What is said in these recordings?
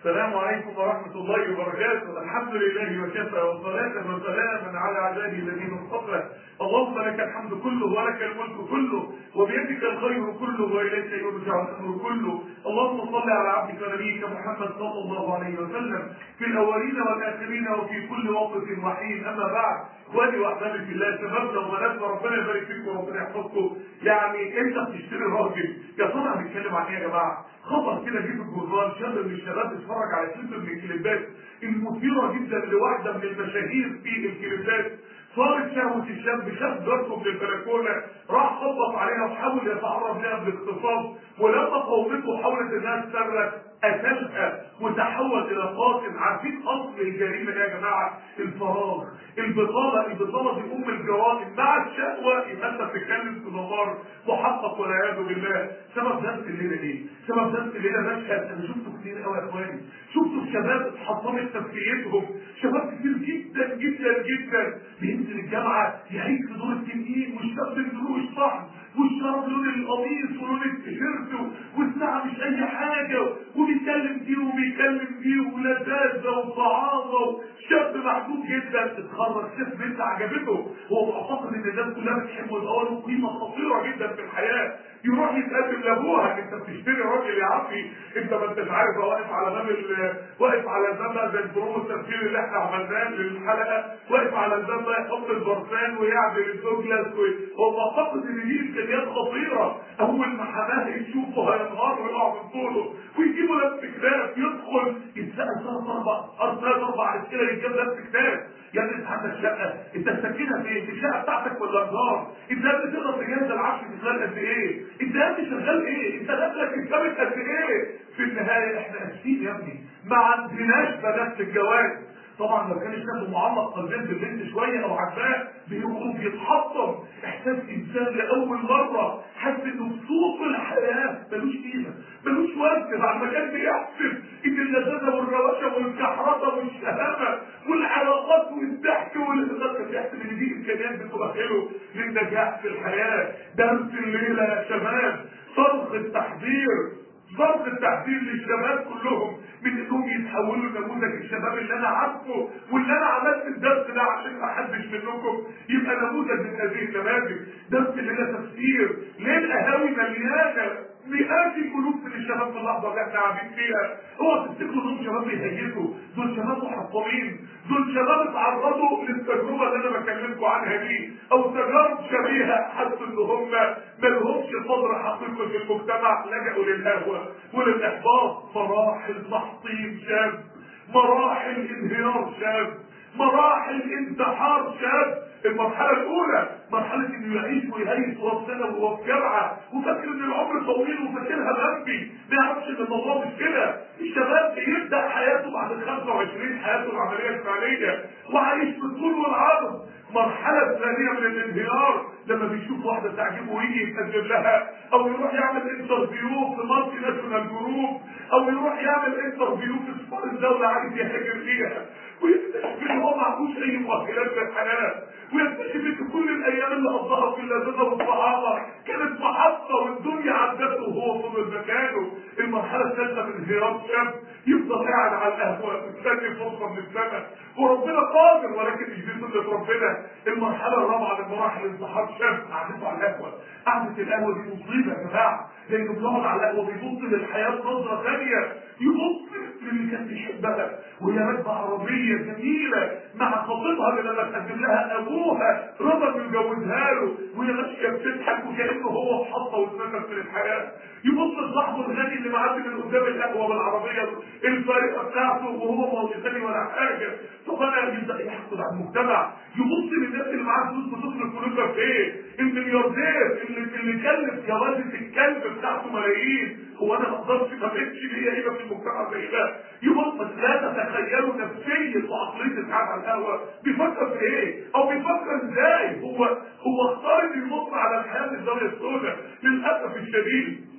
السلام عليكم ورحمة الله وبركاته الحمد لله وكفى وصلاة وسلاما على عباده الذين اصطفى اللهم لك الحمد كله ولك الملك كله وبيدك الخير كله وإليك يرجع الأمر كله اللهم صل على عبدك ونبيك محمد صلى الله عليه وسلم في الأولين والآخرين وفي كل وقت وحين أما بعد اخواني واحبابي في الله شبابنا وبناتنا ربنا يبارك فيكم وربنا يحفظكم يعني انت بتشتري راجل يا ترى هنتكلم عن ايه يا جماعه؟ خبر كده جه في الجورنال شاب من الشباب اتفرج على كليب من الكليبات المثيره جدا لواحده من المشاهير في الكليبات صارت شهوة الشاب شاب جارته من البلكونة راح خبط عليها وحاول يتعرض لها بالاغتصاب ولما قومته حاولت انها تصرخ قتلها وتحول الى قاتل عارفين اصل الجريمه ايه يا جماعه؟ الفراغ البطاله البطاله دي ام الجرائم مع الشهوه يبقى انت بتتكلم في دمار محقق والعياذ بالله سبب درس الليله ايه؟ سبب درس الليله مشهد انا شفته كتير قوي يا اخواني شفتوا شباب اتحطمت نفسيتهم شباب كتير جدا جدا جدا بينزل الجامعه يعيش في دور التنين والشاب الدروش صح والشراب لون القميص ولون التيشيرت والساعه مش اي حاجه وبيتكلم دي وبيتكلم دي ولذاذه وطعامه شاب محبوب جدا اتخرج شاف بنت عجبته هو معتقد ان الناس كلها بتحبه يبقى له قيمه خطيره جدا في الحياه يروح يتقدم لابوها انت بتشتري راجل يا عمي انت ما انتش عارف هو واقف على باب ال- واقف على الباب زي البرومو التسجيل اللي احنا عملناه للحلقه واقف على الباب ده يحط البرفان ويعمل الدوجلاس و- هو معتقد ان دي امكانيات خطيره اول ما حماه يشوفه هينهار ويقع من طوله ويجيبوا لبس كتاب يدخل يتسال ثلاث اربع ثلاث اربع اسئله يتجاب لبس كتاب يعني انت عندك شقه انت ساكنها فين؟ الشقه بتاعتك ولا ايجار؟ انت يا ابني تقدر تجهز العفش في خلال قد ايه؟ انت يا ابني شغال ايه؟ انت دخلك الكابت قد ايه؟ في النهايه احنا اسفين يا ابني ما عندناش بنات في الجواز طبعا لو كان الشاب معلق قلبين بالبنت شويه او عفاه بيخرج يتحطم احساس انسان لاول مره حس انه بسوق الحياه ملوش قيمه ملوش وزن بعد ما كان بيحسب ان اللذاذه والروشه والكحرطه والشهامه والعلاقات والضحك والهزار كان بيحسب ان دي امكانيات بتؤهله للنجاح في الحياه درس الليله يا شباب صرخ التحذير ضرب التحذير للشباب كلهم من انهم يتحولوا لنموذج الشباب اللي انا عارفه واللي انا عملت الدرس ده عشان ما حدش منكم يبقى نموذج من هذه النماذج درس اللي له تفسير ليه القهاوي مليانه مئات القلوب من الشباب في اللحظه اللي احنا قاعدين فيها هو تفتكروا دول شباب بيهيجوا دول شباب محطمين دول شباب اتعرضوا للتجربه اللي انا بكلمكم عنها دي او تجارب شبيهه حسوا ان هم ما لهمش صدر حقيقي في المجتمع لجأوا للهوى وللاحباط مراحل تحطيم شاب مراحل انهيار شاب مراحل انتحار شاب المرحلة الأولى مرحلة إنه يعيش ويهيس وهو في ثانوي وهو في جامعة وفاكر إن العمر طويل وفاكرها بنبي ما يعرفش إن الموضوع مش كده الشباب بيبدأ حياته بعد ال 25 حياته العملية الفعلية وعايش في الطول والعرض مرحلة ثانية من الانهيار لما بيشوف واحدة تعجبه ويجي يتقدم لها أو يروح يعمل انترفيو في مالتي ناشونال جروب أو يروح يعمل انترفيو في سفارة الدولة عايز يهاجر فيها ويكتشف ان هو ما عندوش اي مؤهلات للحياه ويكتشف ان كل الايام اللي قضاها في اللذاذه والطعامه كانت محطه والدنيا عدته وهو فضل مكانه المرحله الثالثه من انهيار شاب يفضل قاعد على القهوه مستني فرصه من السماء وربنا قادر ولكن مش دي سنه ربنا المرحله الرابعه من مراحل انتحار شاب قعدته على القهوه قعده القهوه دي مصيبه يا جماعه لانه بيقعد على القهوه بيبص للحياه نظره ثانيه يبص للي كان بيحبها وهي راكبه عربيه جميله مع خطيبها اللي لما تقدم لها ابوها رضى انه يجوزها له وهي ماشيه بتضحك وكانه هو محطه واتنفس من الحياه يبص لصاحبه الغني اللي معدي من قدام القهوه بالعربيه الفارقه بتاعته وهو مش غني ولا حاجه طب انا يبدا يحصل على المجتمع يبص للناس اللي معاها فلوس بتصرف فلوسها في ايه؟ الملياردير اللي اللي كلف جوازه الكلب بتاعته ملايين هو انا ما اقدرش ما بقتش ليا هيبه في المجتمع زي ده يبص لا تتخيلوا نفسيه وعقليه القعده على القهوه بيفكر في ايه؟ او بيفكر ازاي؟ هو هو اختار انه يبص على الحياه من الزاويه السوداء للاسف الشديد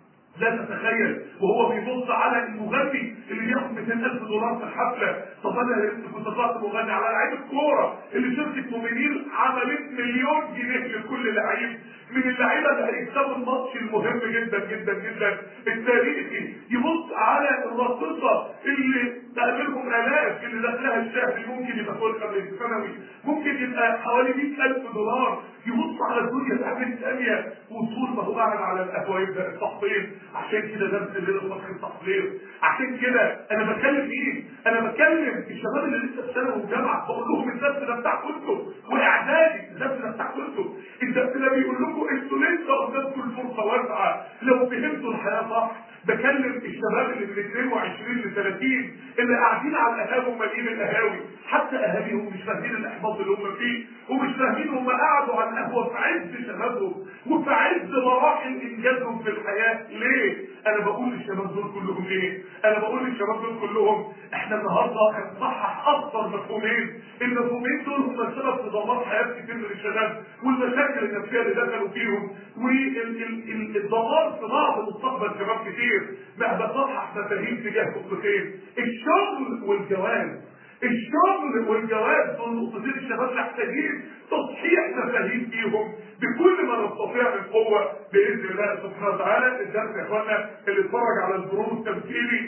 لا تتخيل وهو بيبص على المغني اللي بياخد 200000 دولار في الحفله طب انا كنت طلعت مغني على لعيب الكوره اللي شركه موبينيل عملت مليون جنيه لكل لعيب من اللعيبه اللي هيكسبوا الماتش المهم جدا جدا جدا التاريخي يبص على الرصيصه اللي تقابلهم الاف اللي دخلها الشهر ممكن يبقى فوق قبل الثانوي ممكن يبقى حوالي 100000 دولار يبص على الدنيا تعمل ثانيه وطول ما هو قاعد على القهوه يبدا التحضير عشان كده درس الليله فخر التحضير عشان كده انا بكلم مين؟ انا بكلم الشباب اللي لسه في ثانوي وجامعه بقول لهم الدرس ده بتاعكم انتوا واعدادي الدرس ده بتاعكم انتوا الدرس ده بيقول لكم انتوا لسه قدامكم الفرصه واسعه لو فهمتوا الحياه صح بكلم الشباب اللي من 22 ل 30 اللي قاعدين على القهاوي ومالين القهاوي حتى اهاليهم مش فاهمين الاحباط اللي هم فيه ومش فاهمين هم قعدوا على القهوه في عز شبابهم وفي عز مراحل انجازهم في الحياه ليه؟ انا بقول للشباب دول كلهم ايه؟ انا بقول للشباب دول كلهم احنا النهارده هنصحح اكثر مفهومين المفهومين دول هم السبب في دمار حياه كتير من الشباب والمشاكل النفسيه اللي دخلوا فيهم والدمار في بعض مستقبل شباب كتير ما بصحح مفاهيم تجاه نقطتين الشغل والجواز الشغل والجواز دول نقطتين الشباب محتاجين تصحيح مفاهيم فيهم بكل ما نستطيع من قوه باذن الله سبحانه وتعالى الدرس يا اخوانا اللي اتفرج على الظروف التمثيلي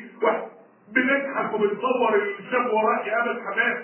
بنضحك وبنصور الشاب وراه يقابل حماه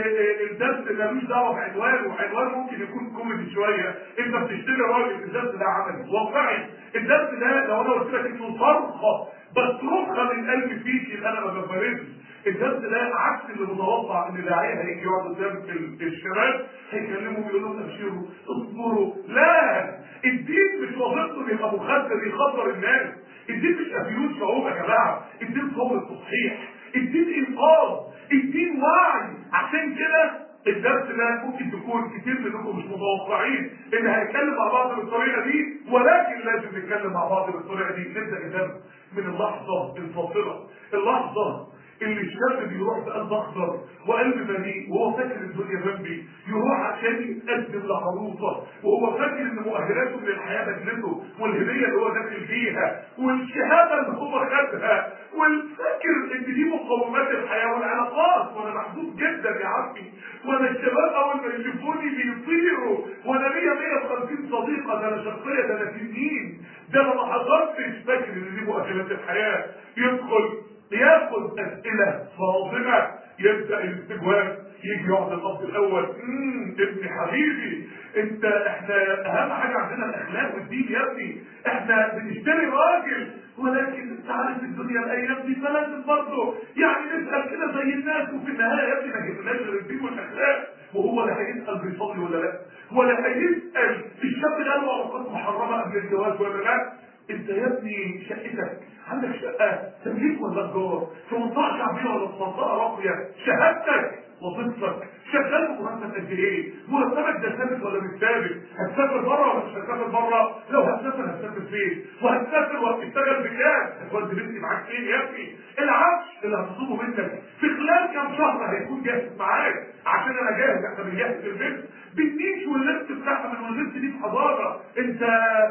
الدرس ملوش دعوه بعنوانه عنوان ممكن يكون كوميدي شويه انت بتشتري راجل الدرس ده عملي واقعي الدرس ده لو انا قلت لك انه صرخه بصرخها من قلبي فيك يبقى انا ما ببرزش الدرس ده عكس اللي متوقع ان داعيه هيجي يقعد قدام الشباب هيكلمهم يقول لهم ابشروا اصبروا لا الدين مش وظيفته يبقى مخدر يخدر الناس الدين مش ابيوت شعوب يا جماعه الدين صبر التصحيح الدين انقاذ الدين وعي عشان كده الدرس ده ممكن تكون كتير منكم مش متوقعين ان هنتكلم مع بعض بالطريقه دي ولكن لازم نتكلم مع بعض بالطريقه دي نبدا الدرس من اللحظه الفاصله اللحظه اللي الشاب بيروح بقلب اخضر وقلب بريء وهو فاكر الدنيا جنبي يروح عشان يتقدم لعروسه وهو فاكر ان مؤهلاته من الحياه بدلته والهديه اللي هو داخل فيها والشهاده اللي هو خدها والفاكر ان دي مقومات الحياه والعلاقات وانا محدود جدا يا عمي وانا الشباب اول ما يشوفوني بيطيروا وانا ليا 150 صديقه ده انا شخصيه ده انا تنين ده انا ما حضرتش فاكر ان دي مؤهلات الحياه يدخل ياخد اسئله صادمه يبدا الاستجواب يجي يقعد الصف الاول امم ابني حبيبي انت احنا اهم حاجه عندنا الاخلاق والدين يا ابني احنا بنشتري راجل ولكن انت عارف الدنيا الايام دي فلازم برضه يعني نسال كده زي الناس وفي النهايه يا ابني ما جبناش غير الدين والاخلاق وهو لا هيسال بيصلي ولا لا ولا هيسال الشاب ده له علاقات محرمه قبل الجواز ولا لا انت يا ابني شقتك عندك شقه تمليك ولا ايجار في منطقه شعبيه ولا في منطقه راقيه شهادتك وظيفتك شغال بمرتب قد ايه؟ مرتبك ده ثابت ولا مش ثابت؟ هتسافر بره ولا مش هتسافر بره؟ لو هتسافر هتسافر فين؟ وهتسافر وهتشتغل بكام؟ هتودي بنتي معاك فين يا ابني؟ العفش اللي هتصومه منك في خلال كام شهر هيكون جاهز معاك عشان انا جاهز احنا بنجهز البنت بالنيش واللبس بتاعها من واللبس دي في حضاره انت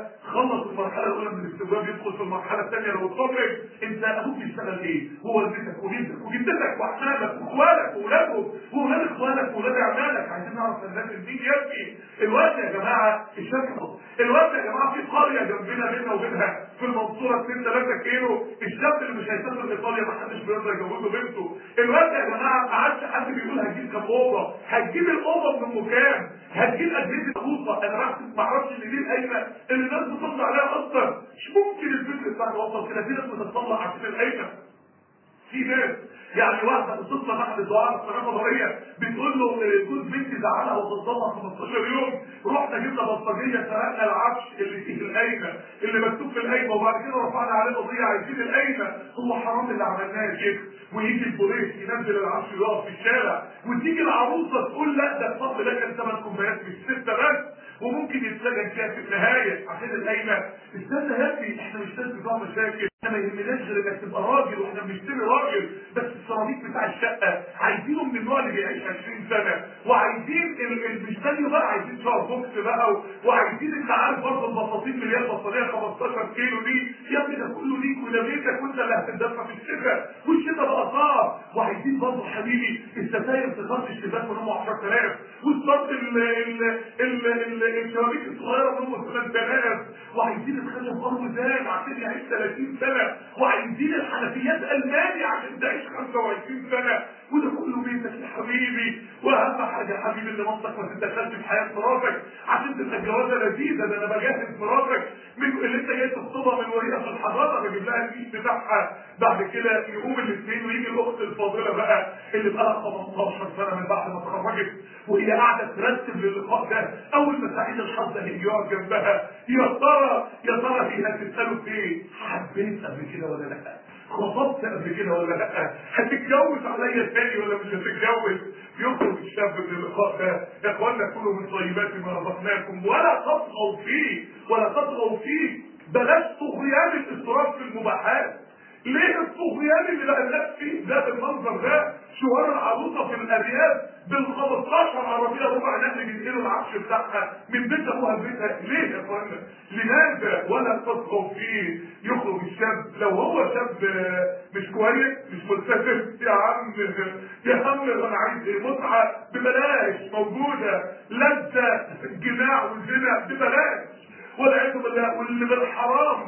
خلص المرحله الاولى من الاستجواب يدخل في المرحله الثانيه لو اتخرج انت ابوك بيشتغل ايه؟ ووالدتك وجدك وجدتك واحفادك واخوالك واولادهم واولاد اخوالك واولاد اعمالك عايزين نعرف الناس الدين يبكي الوقت يا جماعه الشاب الوقت يا جماعه في قريه جنبنا بيننا وبينها في المنصوره 2 3 كيلو الشاب اللي مش هيسافر لايطاليا ما حدش بيقدر يجوزه بنته الوقت يا جماعه ما عادش حد بيقول هتجيب كام اوضه هتجيب الاوضه من مكان هتجيب اجهزه العروسه انا رحت ما اعرفش ان دي القايمه اللي الناس بتطلع عليها اصلا مش ممكن الفكر بتاعها وصل كده في ناس بتطلع عشان القايمه في ناس يعني واحده بتطلع احد الدعاء الصناعه الضروريه بتقول له جوز بنتي زعلها وتطلع 15 يوم رحنا جبنا بلطجيه سرقنا العفش اللي فيه القايمه اللي مكتوب في القايمه وبعد كده رفعنا عليه قضيه عايزين القايمه هو حرام اللي عملناه يا شيخ ويجي البوليس ينزل العفش يقف في الشارع وتيجي العروسه تقول لا ده الفضل ده كان ثمان كوبايات مش سته بس وممكن يتسجن فيها في النهايه عشان القايمه استنى يا ابني احنا مش ناس بتوع مشاكل احنا ما يهمناش غير انك تبقى راجل واحنا بنشتري راجل بس السيراميك بتاع الشقه عايزينه من النوع اللي بيعيش 20 سنه وعايزين المشتري بقى عايزين شهر بوكس بقى و... وعايزين انت عارف برضه البطاطين اللي هي البطاريه 15 كيلو دي يا ابني ده كله ليك وده بيتك وانت اللي هتدفع في الشتاء والشتاء بقى صعب وعايزين برضه حبيبي الستاير في خط الشباك من هم 10000 والصوت ال ال ال ال الشبابيك الصغيره من هم 8 3000 وعايزين الخشب ارض زاد عشان يعيش 30 سنه وعايزين الحنفيات الماني عشان تعيش 25 سنه وده كله بيتك يا حبيبي واهم حاجه يا حبيبي ان مامتك ما تتدخلش في حياه مراتك عشان تبقى الجوازه لذيذه ده انا بجهز مراتك من اللي انت جاي تخطبها من وهي في الحضانه بجيب لها الكيس بتاعها بعد كده يقوم الاثنين ويجي الاخت الفاضله بقى اللي بقى لها 18 سنه من بعد ما اتخرجت وهي قاعده ترتب للقاء ده اول ما سعيد الحظ هيجي يقعد جنبها يا ترى يا ترى هي هتساله في ايه؟ حبيت قبل كده ولا لا؟ خطبت قبل كده ولا لا؟ هتتجوز عليا تاني ولا مش هتتجوز؟ يخرج الشاب من اللقاء ده يا اخوانا كلوا من طيبات ما رزقناكم ولا تطغوا فيه ولا تطغوا فيه بلاش طغيان الاسراف في المباحات ليه الطغيان اللي بقى الناس فيه ده بالمنظر ده شوار العروسه في الارياف بال 15 عربيه ربع نقل بينقلوا العفش بتاعها من بيت ابوها لبيتها ليه يا اخوانا؟ لماذا ولا تطغوا فيه يخرج الشاب لو هو شاب مش كويس مش ملتزم يا عم يا عم انا عايز ايه متعه ببلاش موجوده لذه جماع وزنا ببلاش والعياذ بالله واللي بالحرام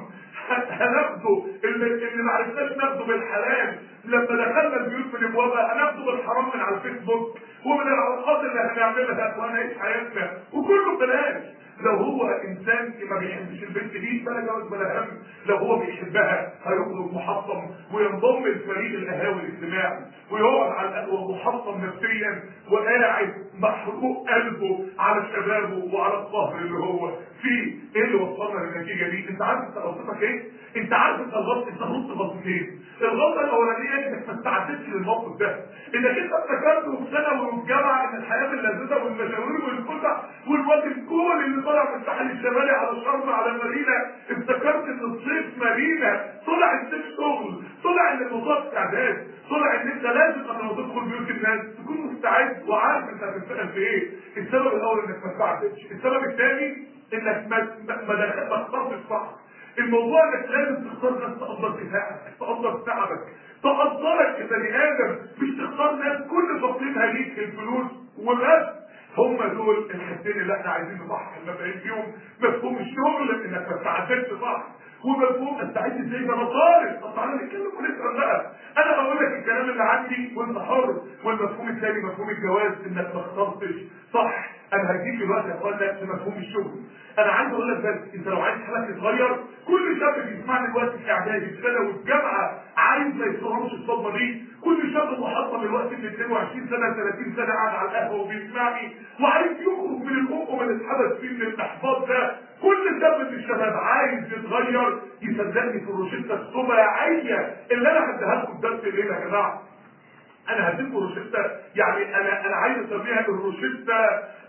هناخده اللي, اللي ما عرفناش ناخده بالحلال لما دخلنا البيوت من ابوابها هناخده بالحرام من على الفيسبوك ومن العلاقات اللي هنعملها وهنعيش حياتنا وكله بلاش لو هو انسان ما بيحبش البنت دي فلا جواز بلا هم لو هو بيحبها هيخرج محطم وينضم لفريق القهاوي الاجتماعي ويقعد على القهوه محطم نفسيا وقاعد محروق قلبه على شبابه وعلى القهر اللي هو فيه ايه اللي وصلنا للنتيجه دي انت عارف انت غلطتك ايه انت عارف انت غلطت انت غلطت غلطتين الغلطه الاولانيه انك ما استعدتش للموقف ده انك انت افتكرت في ثانوي وفي جامعه ان الحياه باللذيذه والمشاوير والفسح والواد الكول اللي طلع من الساحل الشمالي على الشرم على المدينه افتكرت ان الصيف مدينه طلع الصيف شغل طلع ان الموضوع استعداد طلع ان انت لازم قبل ما تدخل بيوت الناس تكون مستعد وعارف انت هتشتغل في ايه السبب الاول انك ما استعدتش السبب الثاني انك ما ما ما اخترتش صح الموضوع انك لازم تختار ناس تقدر دفاعك تقدر تعبك تقدرك كبني ادم مش تختار ناس كل تقديمها ليك الفلوس وبس هم دول الحاجتين اللي احنا عايزين نصحح المفاهيم فيهم مفهوم الشغل انك ما استعدتش صح ومفهوم استعد ازاي ده انا طالب طب تعالى نتكلم ونسال بقى انا بقول لك الكلام اللي عندي وانت حر والمفهوم الثاني مفهوم الجواز انك ما اخترتش صح انا هديك دلوقتي يا اخوانا في مفهوم الشغل انا عايز اقول لك بس انت لو عايز حالك تتغير كل شاب بيسمعني دلوقتي في اعدادي في ثانوي في جامعه عايز ما يتصورش الصدمه دي كل شاب محطم دلوقتي من 22 سنه 30 سنه قاعد على القهوه وبيسمعني وعايز يخرج من الامم اللي اتحبس فيه من الاحباط ده كل شاب من الشباب عايز يتغير يصدقني في الروشته الطبيعيه اللي انا هديها لكم درس الليله يا جماعه انا هديكم روشته يعني انا انا عايز اسميها الروشته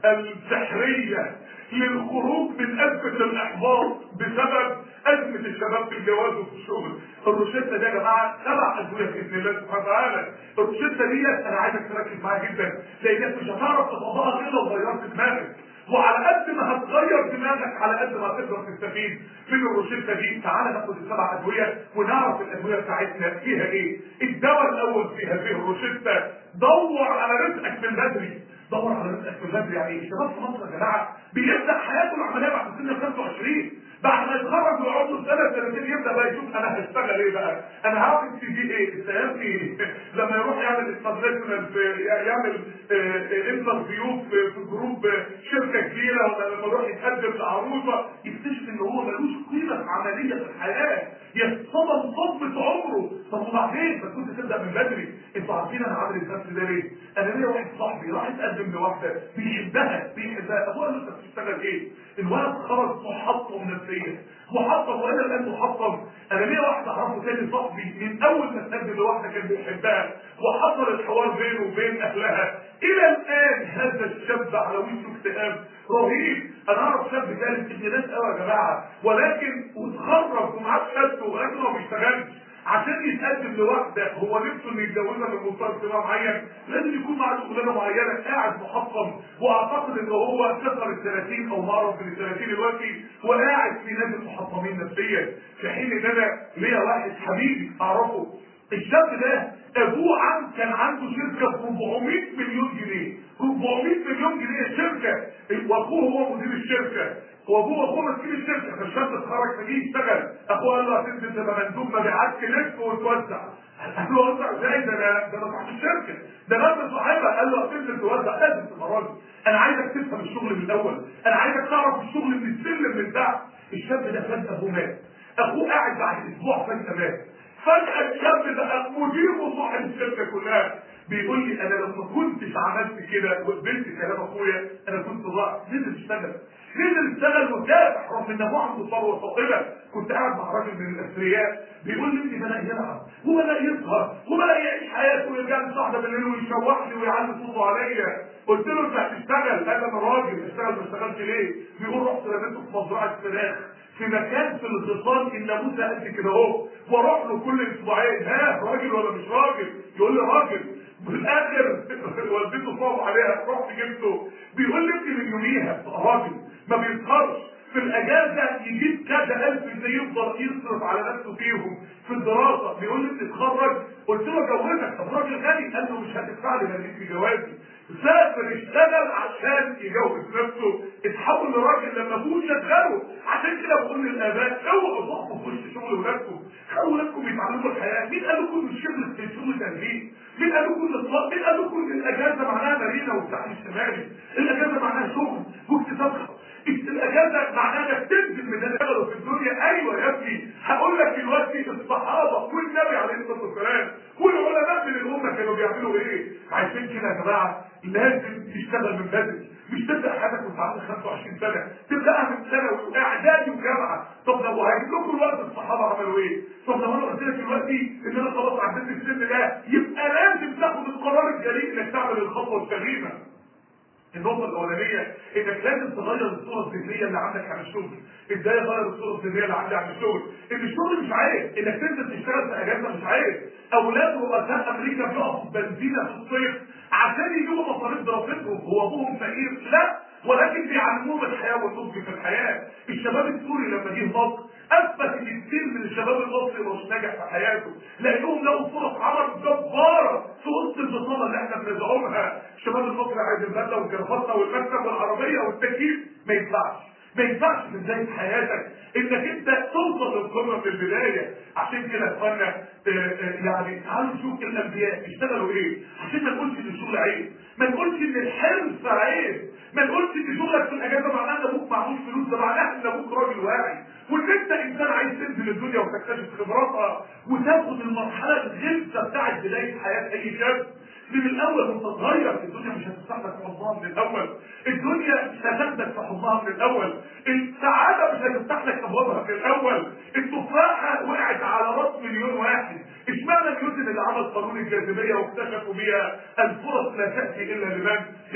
السحريه للخروج من ازمه الاحباط بسبب ازمه الشباب في الجواز وفي الشغل الروشته دي يا جماعه سبع ادويه باذن الله سبحانه وتعالى الروشته دي انا عايزك تركز معايا جدا لانك مش هتعرف تطبقها غير لو غيرت دماغك وعلى قد ما هتغير دماغك على قد ما هتقدر تستفيد من الروشته دي تعالى ناخد السبع ادويه ونعرف الادويه بتاعتنا فيها ايه الدواء الاول في هذه الروشته دور على رزقك من بدري دور على رزقك من بدري يعني الشباب في مصر يا جماعه بيبدا حياته العمليه بعد سن 25 بعد ما يتخرج ويقعد له سنه سنتين يبدا بقى يشوف انا هشتغل ايه بقى انا هعمل سي في ايه السياسي لما يروح يعمل استابليشمنت يعمل انترفيو في جروب شركه كبيره ولا لما يروح يتقدم لعروسه يكتشف ان هو ملوش قيمه عمليه في الحياه يتصدم صدمه عمره طب وبعدين ما كنت تبدا من بدري انتوا عارفين انا عامل النفس ده ليه؟ انا ليا واحد صاحبي راح يتقدم لواحده بيحبها بيحبها طب انت بتشتغل ايه؟ الولد خرج محطم نفسيا محطم وانا الان محطم انا ليا واحد اعرفه تاني صاحبي من اول ما اتقدم لواحده كان بيحبها وحصل الحوار بينه وبين اهلها الى الان هذا الشاب على وشه اكتئاب رهيب انا اعرف شاب ثالث ابن ناس قوي يا جماعه ولكن واتخرج ومعاه شهادته ولكن هو ما بيشتغلش عشان يتقدم لواحده هو نفسه انه يتجوزها من منطقه اجتماع معين لازم يكون معاه شغلانه معينه قاعد محطم واعتقد ان هو كسر ال 30 او مقرب من ال 30 دلوقتي وقاعد في نادي المحطمين نفسيا في حين ان انا ليا واحد حبيبي اعرفه الشاب ده ابوه عم كان عنده شركه ب 400 مليون جنيه 400 مليون جنيه شركه واخوه هو مدير الشركه وابوه واخوه ماسكين الشركه فالشاب اتخرج فجه يشتغل اخوه قال له هتنزل تبقى مندوب مبيعات تلف وتوزع قال له وزع ازاي ده انا ده انا صاحب الشركه ده انا ابن صاحبها قال له هتنزل توزع لازم تبقى راجل انا عايزك تفهم الشغل من الاول انا عايزك تعرف الشغل من السلم من تحت الشاب ده فجاه ابوه مات اخوه قاعد بعد اسبوع فجاه مات فجأة الشاب بقى مدير وصاحب الشركة كلها بيقول لي انا لو ما كنتش عملت كده وقبلت كلام اخويا انا كنت ضاع نزل اشتغل نزل اشتغل وكافح رغم ان ابوه عنده ثروه طائله كنت قاعد مع راجل من الاثرياء بيقول لي ابني بدا يلعب وبدا يسهر وبدا يعيش حياته ويرجع لي صاحبه بالليل ويشوحني ويعلي صوته عليا قلت له انت هتشتغل قال انا راجل اشتغل ما اشتغلش ليه؟ بيقول رحت رميته في مزرعه فراخ في مكان في الاتصال الناموسه قد كده اهو واروح له كل اسبوعين ها راجل ولا مش راجل؟ يقول لي راجل في الاخر والدته صعب عليها رحت جبته بيقول لي ابني من يوميها راجل ما بيسهرش في الاجازه يجيب كذا الف جنيه يفضل يصرف على نفسه فيهم في الدراسه بيقول لي بتتخرج قلت له جوزك طب راجل غني قال له مش هتدفع لي غنيك في جوازي سافر اشتغل عشان يجوز نفسه اتحول لراجل لما ابوه شغله عشان كده بقول للاباء اوعوا تقفوا في وش شغل ولادكم خلوا ولادكم يتعلموا الحياه مين قال لكم ان الشغل في شغل تنزيل مين قال لكم ان مين قال لكم ان الاجازه معناها مارينا والساحل الشمالي الاجازه معناها شغل واكتساب الاجازه معناها انك تنزل من اللي في الدنيا ايوه يا ابني هقول لك دلوقتي الصحابه والنبي عليه الصلاه والسلام والعلماء من الامه كانوا بيعملوا ايه عايزين كده يا جماعه لازم تشتغل من بدري مش تبدا حياتك وانت عندك 25 سنه تبداها من ثانوي واعدادي وجامعه طب لو هجيب لكم الوقت الصحابه عملوا ايه طب لو انا قلت لك دلوقتي ان انا خلاص عديت السن ده يبقى لازم تاخد القرار الجريء انك تعمل الخطوه السليمه النقطة الأولانية إنك لازم تغير الصورة الذهنية اللي عندك عن الشغل، إزاي أغير الصورة الذهنية اللي عندي عن الشغل؟ إن الشغل مش عيب، إنك تنزل تشتغل في أجازة مش عيب، أولاد رؤساء أمريكا بيقفوا بنزينة في الصيف عشان يجيبوا مصاريف دراستهم، هو أبوهم فقير؟ لا، ولكن بيعلموهم الحياة والنضج في الحياة، الشباب السوري لما جه مصر اثبت ان كتير من الشباب المصري مش ناجح في حياته لانهم لقوا فرص عمل جباره في وسط البطاله اللي احنا بندعمها الشباب المصري عايز البدله والجرافطه والمكتب والعربيه والتكييف ما ينفعش ما ينفعش في بدايه حياتك انك انت توصل للقمه في البدايه عشان كده يا اخوانا يعني تعالوا نشوف الانبياء اشتغلوا ايه عشان ما نقولش ان الشغل عيب ما نقولش ان الحرص عيب ما نقولش ان شغلك في الاجازه معناه ان ابوك معهوش فلوس ده معناه ان ابوك راجل واعي وان انت انسان عايز تنزل الدنيا وتكتشف خبراتها وتاخد المرحله الغلسه بتاعت بدايه حياه اي شاب من الاول وانت صغير الدنيا مش هتفتح لك حضنها من الاول الدنيا مش هتاخدك في حضنها من الاول السعاده مش هتفتح لك ابوابها من الاول التفاحه وقعت على راس مليون واحد اشمعنى نيوتن اللي عمل قانون الجاذبيه واكتشفوا بيها الفرص لا تاتي الا لمن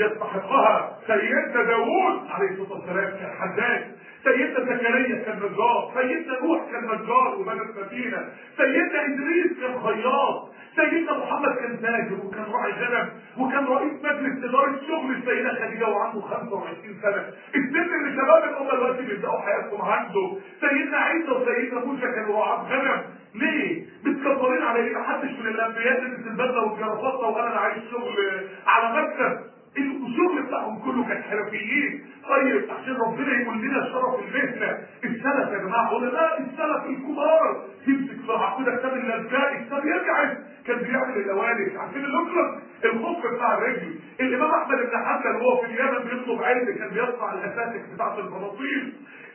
يستحقها سيدنا داوود عليه الصلاه والسلام كان حداد سيدنا زكريا كان نجار سيدنا نوح كان نجار وبنى السفينه سيدنا ادريس كان خياط سيدنا محمد كان تاجر وكان راعي غنم وكان رئيس مجلس اداره شغل السيده خديجه وعنده 25 سنه السن اللي شباب الامه دلوقتي بيبداوا حياتهم عنده سيدنا عيسى وسيدنا موسى كانوا رعاة غنم ليه؟ متكبرين على ايه؟ محدش من الانبياء لبس البدله والجرافطه وانا اللي عايش شغل على مكتب الشغل بتاعهم كله كان حرفيين طيب عشان ربنا يقول لنا شرف المهنه السلف يا جماعه علماء السلف الكبار تمسك في عقيده كتاب الازكاء كتاب يجعل كان بيعمل الاوانس عارفين اللوكلس الخف بتاع الرجل الامام احمد بن حنبل وهو في اليمن بيطلب علم كان بيصنع الاساتك بتاعت البناطيل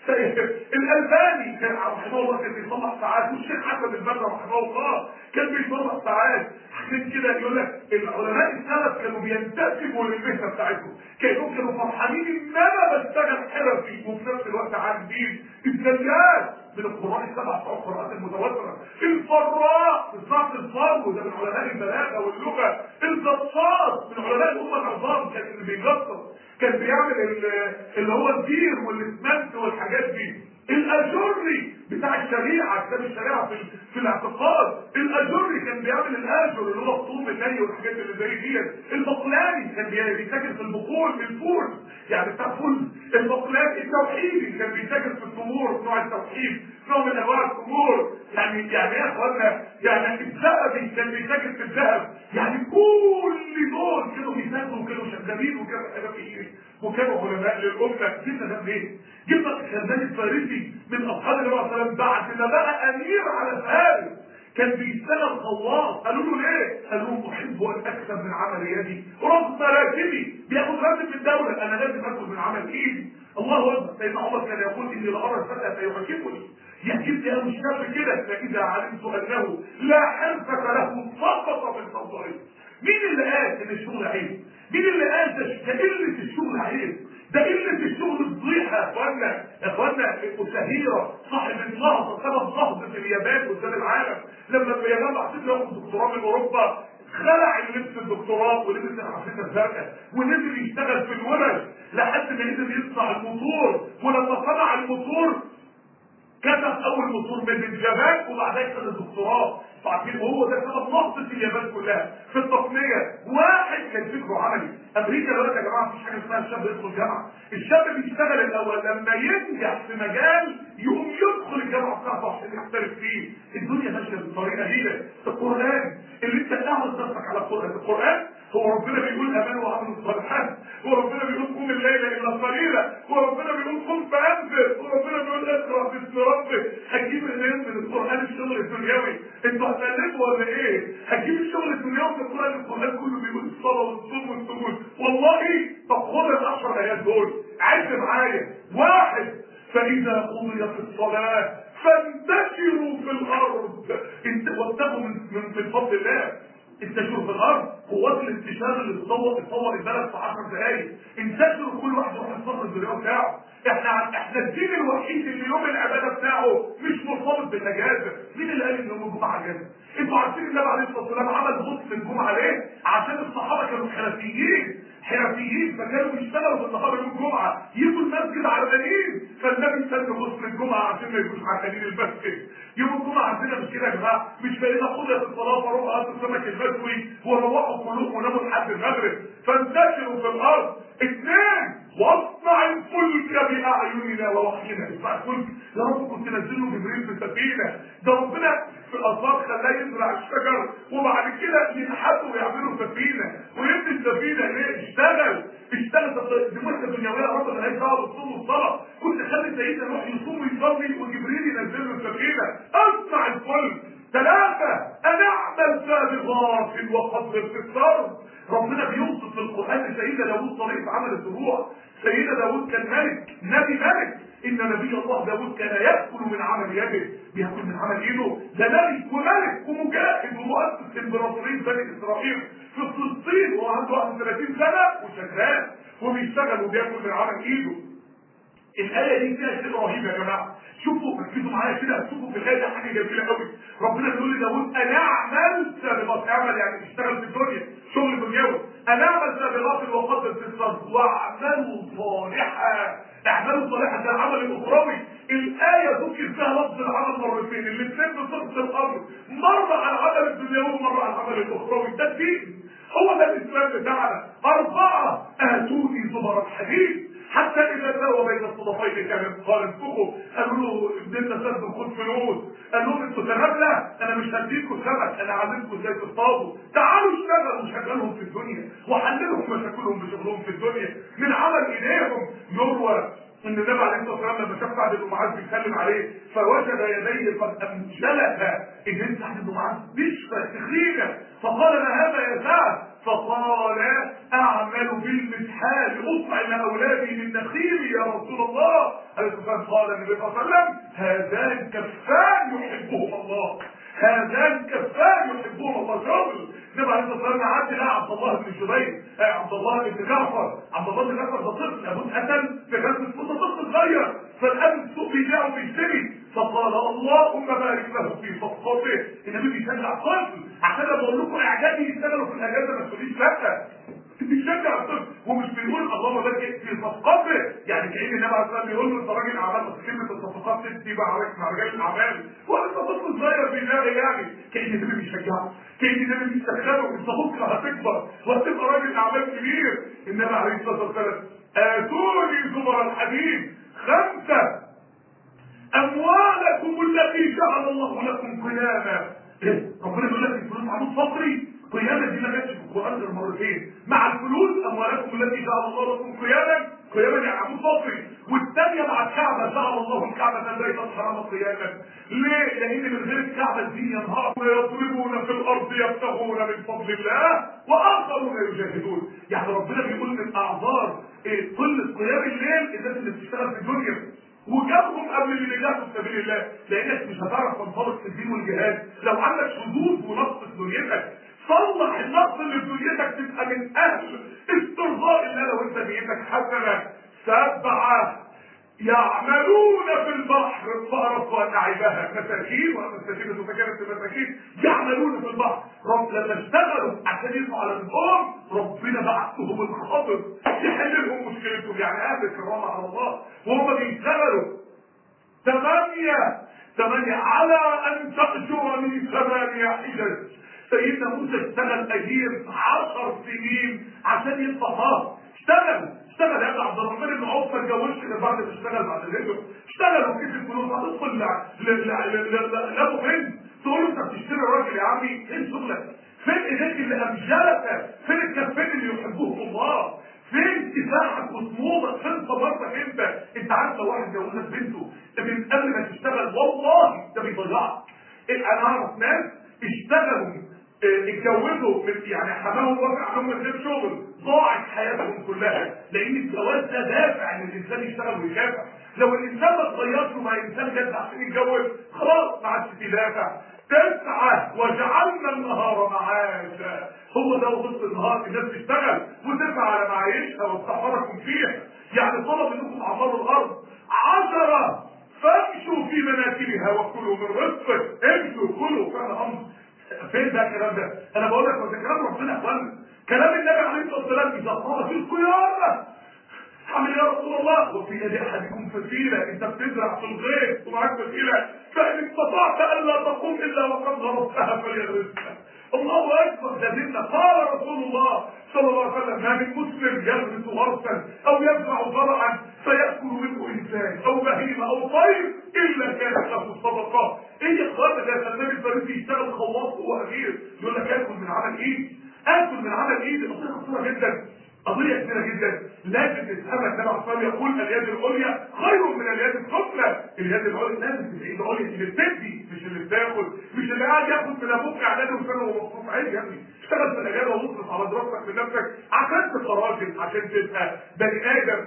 الالباني كان رحمه الله كان بيصلح ساعات والشيخ حسن البنا رحمه الله كان بيصلح ساعات عشان كده يقول لك العلماء السلف كانوا بينتسبوا للمهنه بتاعتهم كانوا كانوا فرحانين ان انا بشتغل حرفي وفي نفس الوقت عندي الزيات من القراء السبع بتوع القراءات المتواتره الفراء صناعه الفرو ده من علماء البلاغه واللغه الجصاص من علماء الامه العظام كان اللي بيجصص كان بيعمل اللي هو الدير والاسمنت والحاجات دي الاجري بتاع الشريعه كتاب الشريعه في في الاعتقاد الاجري كان بيعمل الاجر اللي هو الطوب الني والحاجات اللي زي دي البقلاني كان بيتاجر في البقول في الفول يعني بتاع فول البقلاني التوحيدي كان بيتاجر في التمور نوع التوحيد نوع من انواع الامور يعني يعني ايه يا اخوانا يعني الذهبي كان بيتاجر في الذهب يعني كل دول كانوا بيتاجروا وكانوا شغالين وكانوا حرفيين وكانوا علماء للامه جبنا ده منين؟ جبنا الخزان الفارسي من اصحاب النبي صلى الله عليه وسلم بعد ما بقى امير على فارس كان بيشتغل خلاص قالوا له ليه؟ قالوا له احب ان اكسب من عمل يدي رغم راتبي بياخد راتب من الدوله انا لازم اكل من عمل ايدي الله اكبر سيدنا عمر كان يقول اني لارى الفتى فيعجبني يعجبني قوي الشاب كده فاذا علمت انه لا حرفه له سقط من صدره مين اللي قال ان الشغل عيب؟ مين اللي قال ده ده قله الشغل عيب؟ ده قله الشغل فضيحه يا اخوانا يا اخوانا وسهيره صاحب النهضه سبب نهضه اليابان قدام العالم لما اليابان بعتت له ياخد دكتوراه من اوروبا خلع اللبس الدكتوراه ولبس العفريته الزرقاء ونزل يشتغل في الورش لحد ما قدر يصنع الموتور ولما صنع الموتور كتب اول موتور من اليابان وبعدها خد الدكتوراه عارفين وهو ده سبب نهضه اليابان كلها في التقنيه واحد كان فكره عملي امريكا دلوقتي يا جماعه مفيش حاجه اسمها الشاب يدخل جامعه الشاب بيشتغل الاول لما ينجح في مجال يقوم يدخل الجامعه بتاعته عشان يحترف فيه الدنيا ماشيه بالطريقه دي القران اللي انت قاعد نفسك على القران القران هو ربنا بيقول امنوا وعملوا الصالحات وربنا بيقول قم الليل الا قليلا وربنا بيقول قم فانذر وربنا بيقول اقرا باسم ربك هتجيب منين من القران الشغل الدنيوي انتوا هتقلبوا ولا ايه؟ هتجيب الشغل الدنيوي في القران القران كله بيقول الصلاه والصوم والسجود والله طب خد العشر ايات دول عد معايا واحد فاذا قضيت الصلاه فانتشروا في الارض انت وابتغوا من من من فضل الله انتشروا في الارض قوات الانتشار اللي بتطور بتطور البلد في 10 دقايق انتشروا كل واحد يروح الصف الدنيا بتاعه احنا احنا الدين الوحيد اللي يوم العباده بتاعه مش مرتبط بالاجازه مين اللي قال ان يوم الجمعه اجازه انتوا عارفين النبي عليه الصلاه والسلام عمل غسل الجمعه ليه عشان الصحابه كانوا حرفيين حرفيين فكانوا بيشتغلوا بالنهار يوم الجمعه يجوا المسجد عربانين فالنبي سن غسل الجمعه عشان ما يبقوش عربانين المسجد يوم الجمعه عندنا مش كده يا جماعه مش بقينا خدها في الصلاه فروحوا هاتوا السمك المشوي وروحوا كلهم وناموا لحد المغرب فانتشروا في الارض اثنين واصنع الفلك باعيننا ووحينا اصنع الفلك يا رب كنت نزله جبريل في سفينه ده ربنا في الاثار خلاه يزرع الشجر وبعد كده ينحتوا ويعملوا سفينه ويبني السفينه ليه؟ اشتغل اشتغل دي مده دنيويه رب مالهاش دعوه بالصوم والصلاه كنت خلي سيدنا يروح يصوم ويصلي وجبريل ينزل له السفينه اصنع الفلك ثلاثة أنا أعمل سابغات وقدر في الأرض ربنا بيوصف في القرآن سيدنا داوود طريقة عمل الزروع سيدنا داوود كان ملك نبي ملك إن نبي الله داوود كان يأكل من عمل يده بيأكل من عمل إيده ده نبي وملك ومجاهد ومؤسس إمبراطورية بني إسرائيل في فلسطين وهو عنده 31 سنة وشغال وبيشتغل وبياكل من عمل إيده الآية دي فيها شيء رهيب يا جماعة شوفوا ركزوا معايا كده هتشوفوا في الآية دي حاجة جميلة قوي ربنا بيقول لداوود أنا أعمل سابقات أعمل يعني اشتغل في الدنيا شغل دنيوي أنا أعمل سابقات وقدر في الصرف وأعملوا صالحا اعملوا صالحا ده العمل الأخروي الآية ذكر فيها لفظ العمل مرتين الاثنين بصفة الأمر مرة على العمل الدنيوي ومرة على العمل الأخروي ده الدين هو ده الإسلام بتاعنا أربعة آتوني زبر الحديد حتى اذا ساوى بين الصدفين كان قال انفقوا قالوا له ابننا سد خد فلوس قال لهم انتوا تغابلة انا مش هديكم سمك انا عازمكم ازاي تصطادوا تعالوا اشتغلوا وشغلهم في الدنيا وحللهم مشاكلهم بشغلهم في الدنيا من عمل ايديهم يروى ان النبي عليه الصلاه والسلام لما شاف سعد بن معاذ بيتكلم عليه فوجد يديه قد امجلها ان انت سعد بن معاذ نشفى تخريجه فقال ما هذا يا سعد فقال اعمل بالمسحال اطعم اولادي من نخيلي يا رسول الله عليه الصلاه والسلام قال النبي صلى الله عليه وسلم هذان كفان يحبهما الله هذان كفان يحبهما الله شغل النبي عليه الصلاه والسلام عدى لها عبد الله بن جبير عبد الله بن جعفر عبد الله بن جعفر ده طفل ابوه اتقتل في غزوه موسى طفل صغير فالاب السوق بيبيع وبيشتري فقال اللهم بارك له في صفقته النبي بيشجع الطفل عشان انا بقول لكم اعدادي يشتغلوا في الاجازه ما تقوليش لا بيشجع الطفل ومش بيقول اللهم بارك في صفقته يعني كان النبي عليه الصلاه بيقول له انت راجل اعمال بس كلمه الصفقات دي مع مع رجال الاعمال وانت طفل صغير بيلاقي يعني كان النبي بيشجعه كان النبي بيستخدمه انت بكره هتكبر وهتبقى راجل اعمال كبير النبي عليه الصلاه والسلام اتوني زمر الحديد خمسه اموالكم جعل الله لكم قياما إيه؟ ربنا بيقول لك الفلوس عمود فقري قياما دي ما جاتش في القران غير مرتين مع الفلوس اموالكم التي جعل الله لكم قياما قياما يعني عمود فقري والثانيه مع الكعبه جعل الله الكعبه البيت الحرام قياما ليه؟ لان من غير الكعبه دي ينهارون يضربون في الارض يبتغون من فضل الله واخرون يجاهدون يعني ربنا بيقول من اعذار إيه قله قيام الليل الناس اللي بتشتغل في الدنيا وجابهم قبل اللي بيجاهدوا في سبيل الله لانك مش هتعرف تنطلق في الدين والجهاد لو عندك شذوذ ونقص في دنيتك صلح النقص اللي في دنيتك تبقى من اهل استرضاء الله لو انت نيتك حسنه سبعه يعملون في البحر فأرق ونعيبها مساكين والمساكين إذا كانت المساكين يعملون في البحر رب لما اشتغلوا عشان يطلعوا على البحر ربنا بعت لهم الخضر يحل لهم مشكلتهم يعني اهل الكرامه على الله وهم بيشتغلوا ثمانية ثمانية على أن تأجرني ثمانية حجج سيدنا موسى اشتغل أجير عشر سنين عشان يطلع اشتغل اشتغل يا عبد الرحمن بن عوف ما اتجوزش غير بعد ما اشتغل بعد الهجرة اشتغل وكيف الفلوس هتدخل لابو بنت تقول له انت بتشتري راجل يا عمي ايه شغلك؟ فين ايديك اللي امجلك؟ فين الكفين اللي يحبهم الله؟ فين كفاحك وصمودك فين صبرتك انت انت عارف لو واحد جوزك بنته من قبل ما تشتغل والله ده بيضيعك انا اعرف ناس اشتغلوا اه، اتجوزوا من يعني حماهم وافق عنهم من غير شغل ضاعت حياتهم كلها لان الجواز ده دافع ان الانسان يشتغل ويكافح لو الانسان ما اتغيرش مع انسان جد عشان يتجوز خلاص ما عادش في دافع تسعة وجعلنا النهار معاشا هو ده وسط النهار الناس تشتغل وتسعى على معايشها واستحضركم فيها يعني طلب انكم تعمروا الارض عشرة فامشوا في مناكبها وكلوا من رزقه امشوا كلوا كان امر فين ده الكلام ده؟ انا بقول لك ده كلام ربنا يا اخوانا كلام النبي عليه الصلاه والسلام اذا قام في القيامه حمل يا رسول الله وفي يد احدكم فتيله انت بتزرع في الغيط ومعاك فتيله فان استطعت الا تقوم الا وقد غرستها فليغرسها الله اكبر لازلنا قال رسول الله صلى الله عليه وسلم ما من مسلم يغرس غرسا او يزرع زرعا فياكل منه انسان او بهيمه او طير الا كانت له صدقه ايه يا اخوانا ده سلمان الفارسي يشتغل خواص وهو امير يقول لك اكل من عمل ايدي اكل من عمل ايدي قضيه خطيره جدا قضية كبيرة جدا لازم تفهمها النبي عليه الصلاة يقول اليد العليا خير من اليد السفلى اليد العليا لازم تبقى ايد عليا اللي بتدي مش اللي بتاخد مش اللي قاعد ياخد من ابوك اعداد وسنه ومصروف عادي يا ابني اشتغل في الاجازة واصرف على دراستك من نفسك عشان تبقى راجل عشان تبقى بني ادم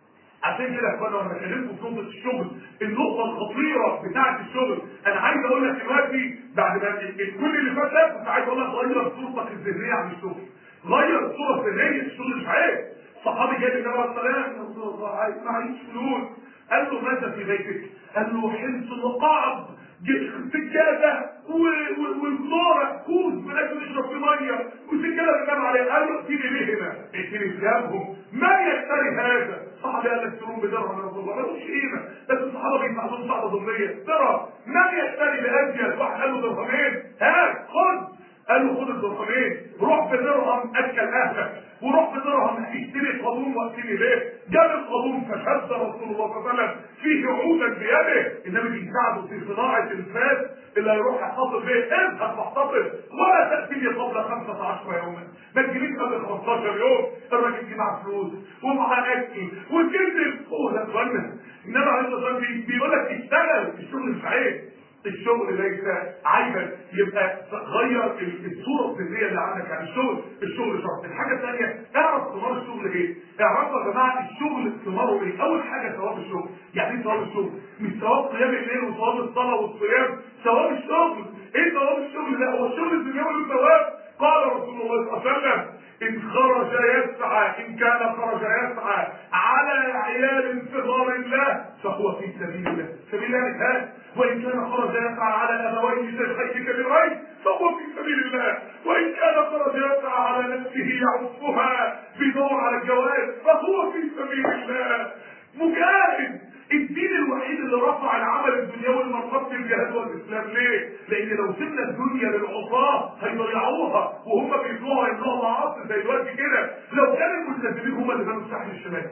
عشان كده يا اخوانا وانا بكلمكم في نقطه الشغل النقطه الخطيره بتاعه الشغل انا عايز اقول لك دلوقتي بعد ما كل اللي فات ده كنت عايز اقول لك غير صورتك الذهنيه عن الشغل غير الصوره الذهنيه الشغل مش عيب صحابي جاي النبي عليه الصلاه والسلام يا رسول الله عايز معيش فلوس قال له ماذا في بيتك؟ قال له حمص وقعب سجاده وزناره كوز بناكل نشرب في ميه وسجاده بننام عليها قال له ائتني بهما ائتني ثيابهم من يشتري هذا؟ صحابي قال لك اشتروه بدرهم يا رسول الله ملوش قيمه بس الصحابه بيساعدوهم مساعده ضمنيه درهم من يشتري بازيد واحد قال له درهمين هات خد قال له خد الدرهمين روح بدرهم اكل اهلك وروح بدرهم اشتري قانون واتني ليه جاب القانون فشد رسول الله صلى الله عليه وسلم فيه عودا بيده النبي بيساعده في صناعه الفاس اللي هيروح يحتفظ به اذهب واحتفظ ولا تاتيني قبل 15 يوما ما تجيليش قبل 15 يوم الراجل جه معاه فلوس ومعاه اكل وكذب هو ده اخوانا النبي عليه الصلاه والسلام بيقول لك اشتغل الشغل مش عيب الشغل ليس عيبا يبقى غير الصوره الذهنيه اللي عندك عن الشغل الشغل شرط الحاجه الثانيه اعرف ثمار الشغل ايه اعرفوا يا جماعه الشغل ثماره ايه اول حاجه ثواب الشغل يعني ايه ثواب الشغل مش ثواب قيام الليل وثواب الصلاه والصيام ثواب الشغل ايه ثواب الشغل ده هو الشغل الدنيوي له ثواب قال رسول الله صلى الله عليه وسلم إن خرج يسعى إن كان خرج يسعى على عيال صغار الله فهو في سبيل الله سبيل الله مثال وإن كان خرج يسعى على أبويه شيخين كبيرين فهو في سبيل الله وإن كان خرج يسعى على نفسه يعفها بدور على الجواز فهو في سبيل الله مجاهد الدين الوحيد اللي رفع العمل الدنيوي لمرتبة الجهاد والإسلام ليه؟ لأن لو سيبنا الدنيا للعصاة هيضيعوها وهم بيطلعوا يمنعوا معاصي زي دلوقتي كده لو كان الملتزمين هم اللي بنوا الساحل الشمالي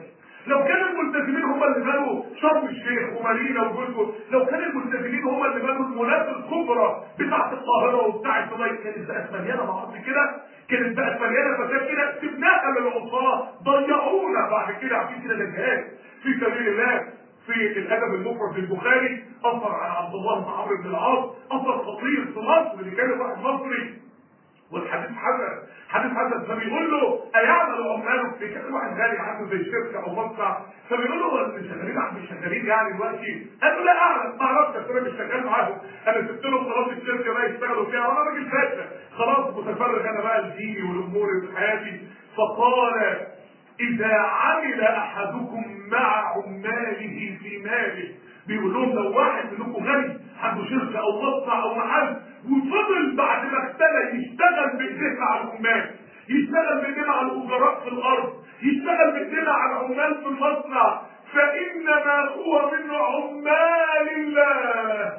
لو كان الملتزمين هم اللي بنوا شرم الشيخ ومارينا وجولجو لو كان الملتزمين هم اللي بنوا المولات الكبرى بتاعت القاهره وبتاعت دبي كانت بقت مليانه معاصي كده كانت بقت مليانه فساد كده سبناها للعصاه ضيعونا بعد كده عارفين كده الجهاد في سبيل الله في الادب المفرد للبخاري اثر عن عبد الله بن عمرو بن العاص اثر خطير في مصر اللي كان واحد مصري والحديث حسن حديث حسن فبيقول له ايعمل عمالك في كان واحد غالي عنده زي شركه او مصنع فبيقول له هو اللي شغالين عم شغالين يعني دلوقتي قال له لا اعلم ما اعرفش بس انا مش شغال معاهم انا سبت لهم خلاص الشركه بقى يشتغلوا فيها وانا راجل فاشل خلاص متفرغ انا بقى لديني ولاموري وحياتي فقال اذا عمل احدكم مع عماله في ماله بيقول لهم لو واحد منكم غني عنده شركه او مصنع او محل وفضل بعد ما اختلى يشتغل بايديه مع العمال يشتغل بايديه مع الاجراء في الارض يشتغل بايديه مع العمال في المصنع فانما هو من عمال الله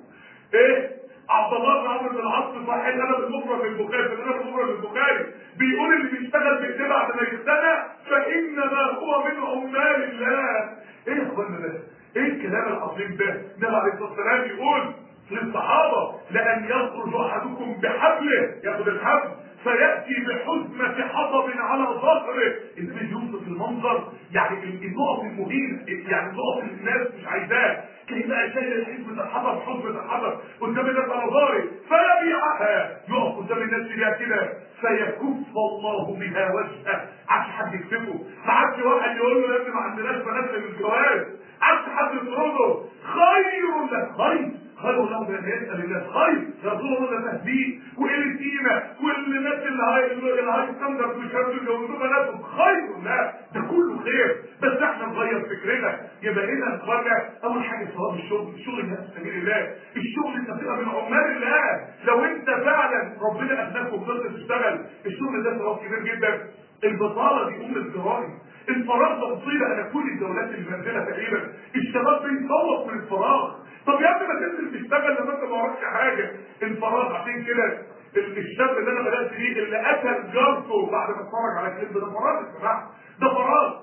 ايه عبد الله بن عمرو بن العاص صحيح انا بالمفرد البخاري في انا بالمفرد البخاري بيقول اللي بيشتغل بايديه بعد ما يختلى فانما هو من عمال الله ايه يا اخوانا ده ايه الكلام العظيم ده النبي عليه الصلاه والسلام يقول للصحابه لان يخرج احدكم بحبله ياخد الحبل فياتي بحزمه حطب على ظهره النبي يوصف المنظر يعني النقط المهينه يعني النقط اللي الناس مش عايزاها كان بقى شايل حزمه الحطب حزمه الحطب قدام الناس على ظهري فيبيعها يقف قدام الناس فيها كده فيكف الله بها وجهه عادش حد يكتبه ما عادش واحد يقول له لازم ما عندناش بنات للجواز عادش حد يطرده خير لك خير خير له بان يسال الناس خير رسول الله ده تهديد وقله قيمه والناس اللي هاي اللي هاي ستاندرد مش عارف يجوزوا بناتهم خير لا ده كله خير بس احنا نغير فكرنا يبقى هنا نتفرج اول حاجه ثواب الشغل الشغل الناس في سبيل الله الشغل انت بتبقى من عمال الله لو انت فعلا ربنا اغناك وفضلت تشتغل الشغل ده ثواب كبير جدا البطاله دي ام الجرائم الفراغ ده مصيبه على كل الدولات المنزله تقريبا الشباب بيصوت من الفراغ طب يا ابني ما تنزل تشتغل لما انت ما وراكش حاجه الفراغ عشان كده الشاب اللي انا بدات بيه اللي قتل جارته بعد ما اتفرج على الكلب ده فراغ يا جماعه ده فراغ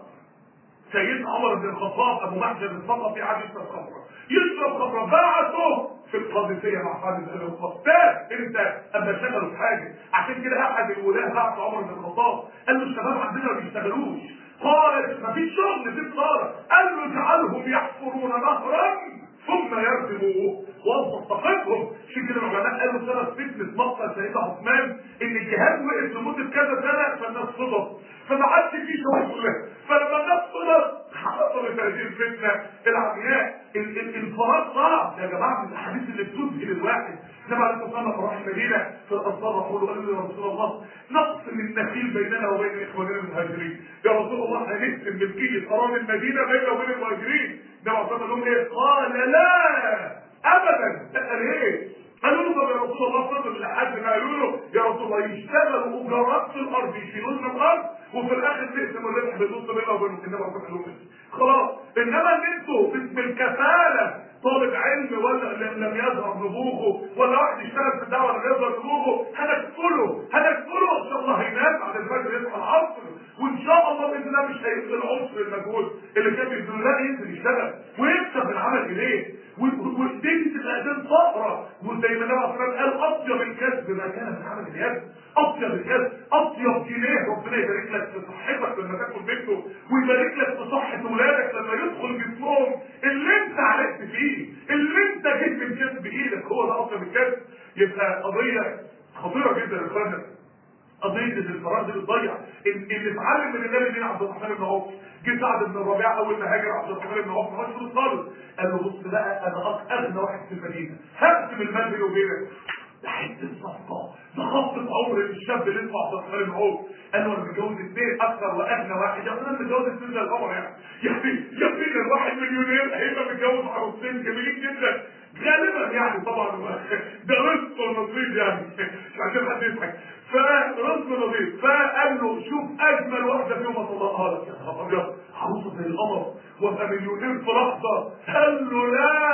سيدنا عمر بن الخطاب ابو محجن الثقفي قعد يشرب خمره يشرب خمره بعته في القادسيه مع خالد بن الخطاب ده انت اما شغلوا في حاجه عشان كده احد الولاة بعت عمر بن الخطاب قال له الشباب عندنا ما بيشتغلوش قال ما فيش شغل في صار قال له اجعلهم يحفرون نهرا ثم يردموه وظف طاقتهم عشان كده العلماء قالوا سبب فتنه مقتل سيدنا عثمان ان الجهاد وقف لمده كذا سنه فالناس صدف فما عادش في شغل فلما الناس صدف حصلت هذه الفتنه العمياء الفراغ صعب يا جماعه من الاحاديث اللي بتذهل الواحد لما عليه الصلاه والسلام راح المدينه في الانصار راحوا له قالوا له يا رسول الله نقسم النخيل بيننا وبين اخواننا المهاجرين يا رسول الله هنقسم ملكيه اراضي المدينه بيننا وبين المهاجرين ده معصمه لهم ايه؟ قال لا ابدا قال ايه؟ قالوا له طب يا رسول الله فضل لحد ما قالوا له يا رسول الله يشتغلوا اجارات في الارض يشيلوا لنا الارض وفي الاخر نقسم الربح بالنص بيننا وبين النبي عليه الصلاه خلاص انما ان انتوا بالكفاله طالب علم ولا لم يظهر نبوغه ولا واحد يشتغل في الدعوه لم يظهر نبوغه هنكفله هنكفله ان شاء الله هينام بعد الفجر يصحى العصر وان شاء الله باذن الله مش هيبذل عنصر المجهود اللي كان بيبذله لا ينزل يشتغل ويكسب العمل اليه ودي تبقى دين صقرة وزي ما النبي عليه الصلاه قال اطيب الكسب ما كان من عمل اليد اطيب الكسب اطيب جنيه ربنا يبارك لك في صحتك لما تاكل بيته ويبارك لك في صحه اولادك لما يدخل جسمهم اللي انت عرفت فيه اللي انت جيت من كسب بايدك هو ده اطيب الكسب يبقى قضيه خطيره جدا يا اخوانا قضيه ان الفراغ دي بتضيع اللي اتعلم من النبي بن عبد الرحمن بن عوف جه سعد بن الربيع اول ما هاجر عبد الرحمن بن عوف ما كانش فلوس خالص قال له بص بقى انا اغنى واحد في المدينه هقسم المال بيني وبينك ده حته صفقه ده خطه عمر الشاب اللي اسمه عبد الرحمن بن عوف قال له انا متجوز اثنين اكثر واغنى واحد يا انا متجوز اثنين زي القمر يعني يعني يا الواحد مليونير هيبقى متجوز عروستين جميلين جدا غالبا يعني طبعا ده رزق ونصيب يعني مش عشان حد يضحك فرزق نظيف فقال له شوف اجمل واحده فيهم اطلقها لك يا خبر ابيض عروسه زي القمر وابقى مليونير في لحظه قال له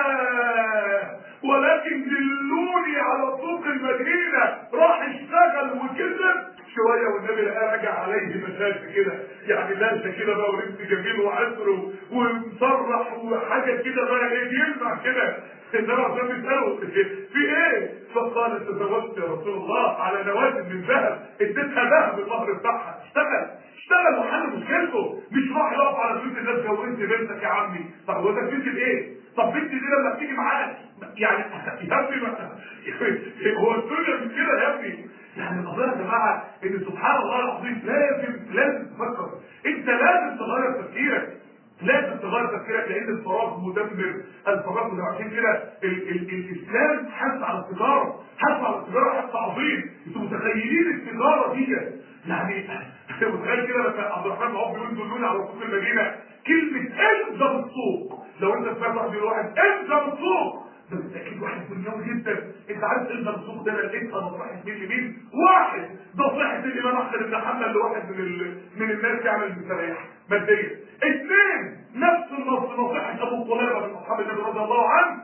لا ولكن دلوني على سوق المدينه راح اشتغل وكسب شويه والنبي لقاه راجع عليه بشاشه كده يعني لابسه كده بقى ولبس جميل وعطر ومصرح وحاجه كده بقى ايه بيلمع كده النبي عشان بيساله في ايه؟ فقال تزوجت يا رسول الله على نوازل من ذهب اديتها ذهب المهر بتاعها اشتغل اشتغل وحل مشكلته مش راح يقف على بيوت الناس جوزت بنتك يا عمي طب هو ده بنت ايه؟ طب بنت دي لما بتيجي معاك يعني يا ابني ما- هو الدنيا من كده يا ابني يعني القضيه يا جماعه ان سبحان الله العظيم لازم لازم تفكر انت لازم تغير تفكيرك لازم تغير تفكيرك لان الفراغ مدمر الفراغ مدمر عشان كده ال ال الاسلام حث على التجاره حث على التجاره حث عظيم انتوا متخيلين التجاره دي يعني متخيل كده لما عبد الرحمن بن عوف بيقول دلوني على سوق المدينه كلمه الزم السوق لو انت سمعت واحد بيقول واحد الزم السوق ده بالتاكيد واحد دنيوي جدا انت عارف الزم السوق ده انا لقيتها نصيحه مين لمين واحد نصيحه الامام احمد بن حنبل لواحد من ال... من الناس يعمل مستريح ماديا اثنين نفس النص نصيحه ابو قلابه من اصحاب النبي رضي الله عنه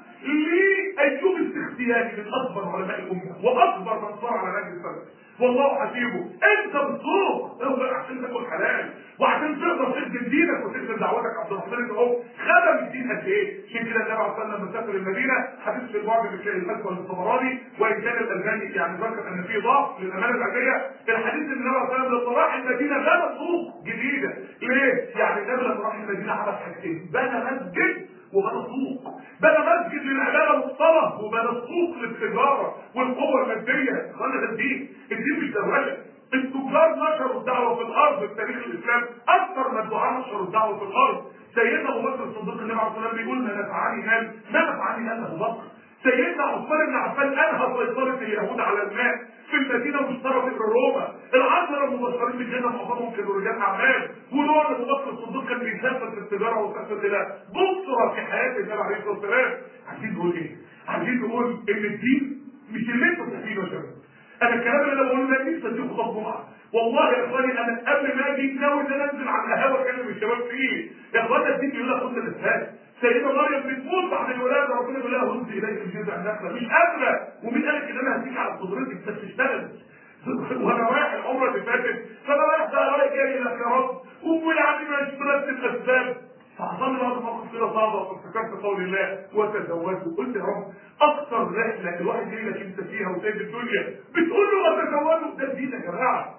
لايوب السختياني من اكبر علماء الامه واكبر من صار على نهج السلف والله حسيبه انت بتصوم اوعى عشان تاكل حلال وعشان تقدر تخدم دينك وتخدم دعوتك عبد الرحمن بن عوف خدم الدين قد ايه؟ عشان كده النبي عليه الصلاه والسلام لما سافر المدينه حديث في البعض من الفتوى للطبراني وان كان الالباني يعني ذكر ان فيه ضعف للامانه العلميه الحديث ان النبي عليه الصلاه والسلام لما راح المدينه بنى سوق جديده ليه؟ يعني النبي لما راح المدينه عمل حاجتين بنى مسجد وبنى سوق بنى مسجد للعباده والصلاه وبنى سوق للتجاره والقوه الماديه خلى ده الدين الدين مش دروشه التجار نشروا الدعوه في الارض في تاريخ الاسلام اكثر ما الدعاء نشروا الدعوه في الارض سيدنا ابو بكر الصديق النبي عليه الصلاه والسلام بيقول ما نفعني مال ما نفعني مال ابو بكر سيدنا عثمان بن عفان انهى سيطره اليهود على الماء في المدينه واشترى بئر روما العشره المبشرين بالجنه معظمهم كانوا رجال اعمال ونوع ابو بكر الصديق كان بيسافر في التجاره وسافر الى بصره في حياه النبي عليه الصلاه والسلام عايزين نقول ايه؟ عايزين نقول ان الدين مش اللي انتوا شايفينه يا شباب انا الكلام اللي انا بقوله ده نفسي اديه خطاب جمعه والله يا اخواني انا قبل ما اجي ناوي ان انا انزل على القهوه اكلم الشباب فيه يا اخوانا الدين بيقول لك خد الاسهال سيدة مريم بتموت بعد الولاده ربنا بيقول لها هز اليك الجزع النخله مش قادره ومين قالك ان انا هديك على قدرتك بس اشتغل وانا رايح العمره اللي فاتت فانا رايح بقى رايح جاي لك يا رب ومن عندي مش مرتب اسباب فحصل لي بعض موقف كده صعبه فافتكرت قول الله وتزودوا قلت يا رب اكثر رحله الواحد جاي لك انت فيها وسايب الدنيا بتقول له وتزودوا ده الدين يا جماعه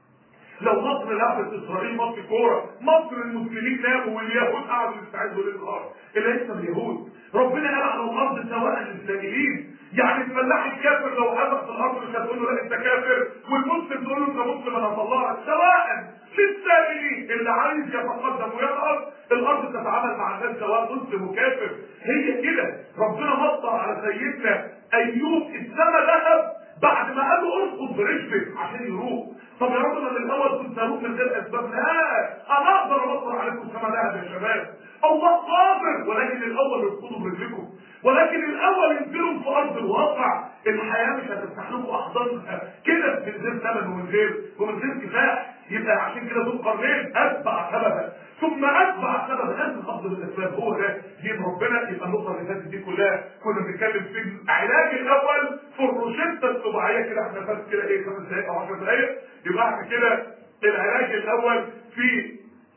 لو مصر لعبت اسرائيل ماتش كوره مصر المسلمين ناموا واليهود قعدوا يستعدوا للنهار اللي لسه اليهود ربنا قال على الارض سواء للسائلين يعني الفلاح الكافر لو حدث في الارض مش هتقول له لا انت كافر والمسلم تقول له انت مسلم انا هطلعك سواء للسائلين اللي عايز يتقدم ويضعف الارض تتعامل مع الناس سواء مسلم وكافر هي كده ربنا مطر على سيدنا ايوب السما ذهب بعد ما قال له ارقص برجلك عشان يروح طب يا رب انا من الاول كنت هروح من غير اسباب لا انا اقدر امطر عليكم سما ذهب يا شباب الله قادر ولكن الاول ارقصوا برجلكم ولكن الاول انزلوا في ارض الواقع الحياه مش هتفتح لكم احضانها كده من غير ثمن ومن غير ومن غير كفاح يبقى عشان كده ذو القرنين اتبع سببا ثم اتبع سببا لازم افضل الاسباب هو ده دين ربنا يبقى النقطه اللي فاتت دي كلها كنا بنتكلم في العلاج الاول في الروشته الطبيعيه كده احنا فات كده ايه خمس دقائق او 10 دقائق يبقى احنا كده العلاج الاول في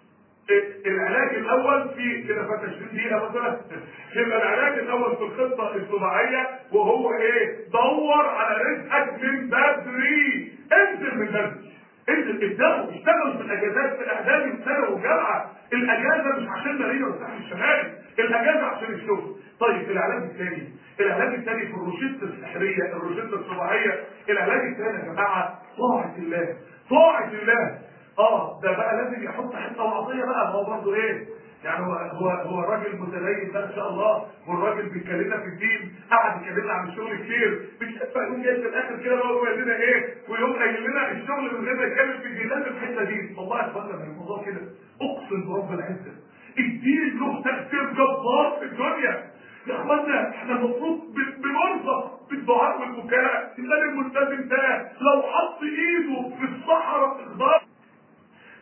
العلاج الاول في كده فات 20 دقيقه مثلا يبقى العلاج الاول في الخطه الطبيعيه وهو ايه؟ دور على رزقك من بدري انزل من بدري انزل ابداوا اشتغلوا في الاجازات في اعدادي وثانوي وجامعه الاجازه مش عشان مارينا والساحل الشمالي الاجازه عشان الشغل طيب العلاج الثاني العلاج الثاني في الروشته السحريه الروشته الطبيعيه العلاج الثاني يا جماعه طاعه الله طاعه الله اه ده بقى لازم يحط حته وعطيه بقى هو برضه ايه يعني هو هو هو راجل متدين ده ان شاء الله والراجل بيتكلمنا في الدين قعد يكلمنا عن الشغل كتير مش هينفع يقوم جاي في الاخر كده بقى ويقول لنا ايه ويقوم قايل لنا الشغل من غير ما يتكلم في الدين لازم الحته دي والله يا اخوانا من الموضوع كده اقسم برب العزه الدين له تاثير جبار في الدنيا يا اخوانا احنا المفروض بنرزق بالدعاء والبكاء النبي الملتزم ده لو حط ايده في الصحراء اخضر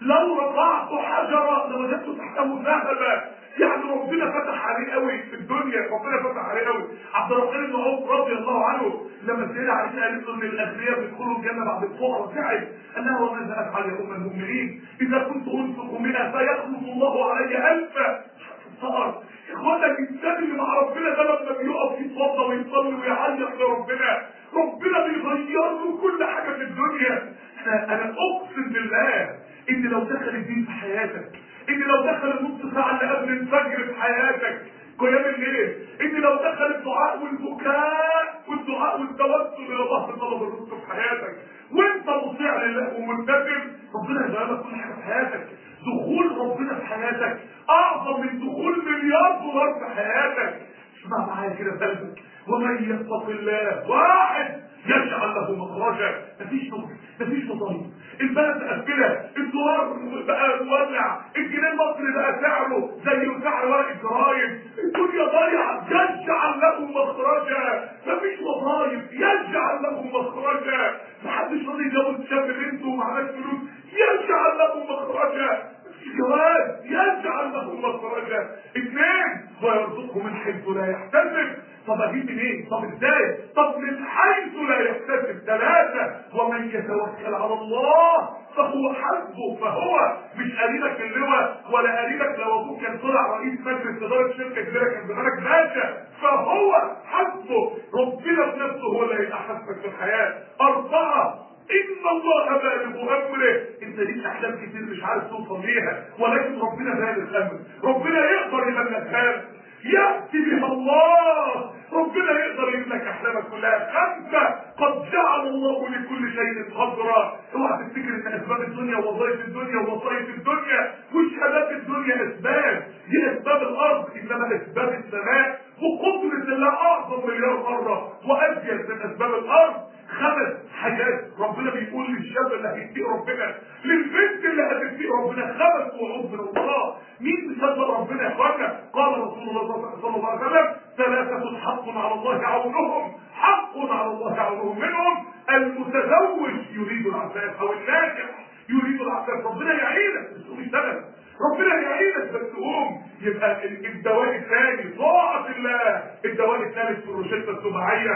لو رفعت حجرا لوجدت تحته ذهبا يعني ربنا فتح عليه قوي في الدنيا ربنا فتح عليه قوي عبد الرحمن بن عوف رضي الله عنه لما السيدة عائشة قالت له ان الاغنياء بيدخلوا الجنة بعد الفقراء تعب قال لها وماذا افعل يا ام المؤمنين اذا كنت انفق 100 فيخلف الله علي ألفا الفقر اخوانا الانسان اللي مع ربنا ده لما بيقف يتوضى ويصلي ويعيط لربنا ربنا بيغير له كل حاجه في الدنيا انا انا اقسم بالله ان لو دخل الدين في حياتك ان لو دخل النص ساعه اللي قبل الفجر في حياتك قيام الليل ان لو دخل الدعاء والبكاء والدعاء والتوسل الى الله في طلب الرزق في حياتك وانت مطيع لله وملتزم ربنا يغير لك كل حاجه في حياتك دخول ربنا في حياتك اعظم من دخول مليار دولار في حياتك اسمع معايا كده بقلبك ومن يتق الله واحد يجعل له مخرجا مفيش شغل مفيش مصاريف البلد مقفله الدولار بقى مولع الجنيه المصري بقى سعره زي سعر ورق الجرايد الدنيا ضايعه يجعل له مخرجا مفيش وظايف يجعل له مخرجا محدش راضي يجوز شاب بنته ومعهاش فلوس يجعل له مخرجا جواز يجعل له مخرجا اثنين ويرزقه من حيث لا يحتسب طب اجيب منين طب ازاي طب من حيث لا يحتسب ثلاثة ومن يتوكل على الله فهو حسبه فهو مش قريبك اللواء ولا قريبك لو ابوك كان طلع رئيس مجلس اداره شركه كبيره كان زمانك باشا فهو حسبه ربنا بنفسه هو اللي هيبقى حسبك في الحياه اربعه ان الله بالغ امره انت ليك احلام كتير مش عارف توصل ليها ولكن ربنا بالغ امره ربنا يقدر يملكها لك يأتي بها الله ربنا يقدر يملك احلامك كلها خمسة قد جعل الله لكل شيء قدرا اوعى تفتكر ان اسباب الدنيا ووظائف الدنيا ووظائف الدنيا وشهادات الدنيا اسباب دي اسباب الارض انما اسباب السماء وقدرة الله اعظم مليار مرة وازيد من اسباب الارض خمس حاجات ربنا بيقول للشاب اللي هيتقي ربنا للبنت اللي هتتقي ربنا خمس وعود من الله مين مصدق ربنا يا اخوانا قال رسول الله صلى الله عليه وسلم ثلاثة حق على الله عونهم حق على الله عونهم منهم المتزوج يريد العفاف او الناجح يريد العفاف ربنا يعينك بس قوم اشتغل ربنا يعينك بس قوم يبقى الدواء الثاني طاعة الله الدواء الثالث في الروشتة السباعية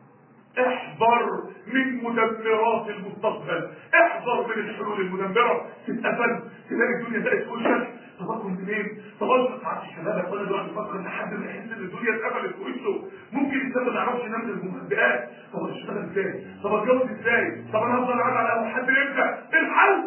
احذر من مدمرات المستقبل احذر من الحلول المدمره تتقفل تلاقي الدنيا بقت في وشك طب اكل منين؟ طب اقعد ما تعرفش الشباب يا طالب يقعد يفكر لحد ما يحس ان الدنيا اتقفلت في وشه ممكن الشباب ما يعرفش ينام من المهدئات طب انا اشتغل ازاي؟ طب اتجوز ازاي؟ طب انا هفضل قاعد على اول حد امتى؟ الحل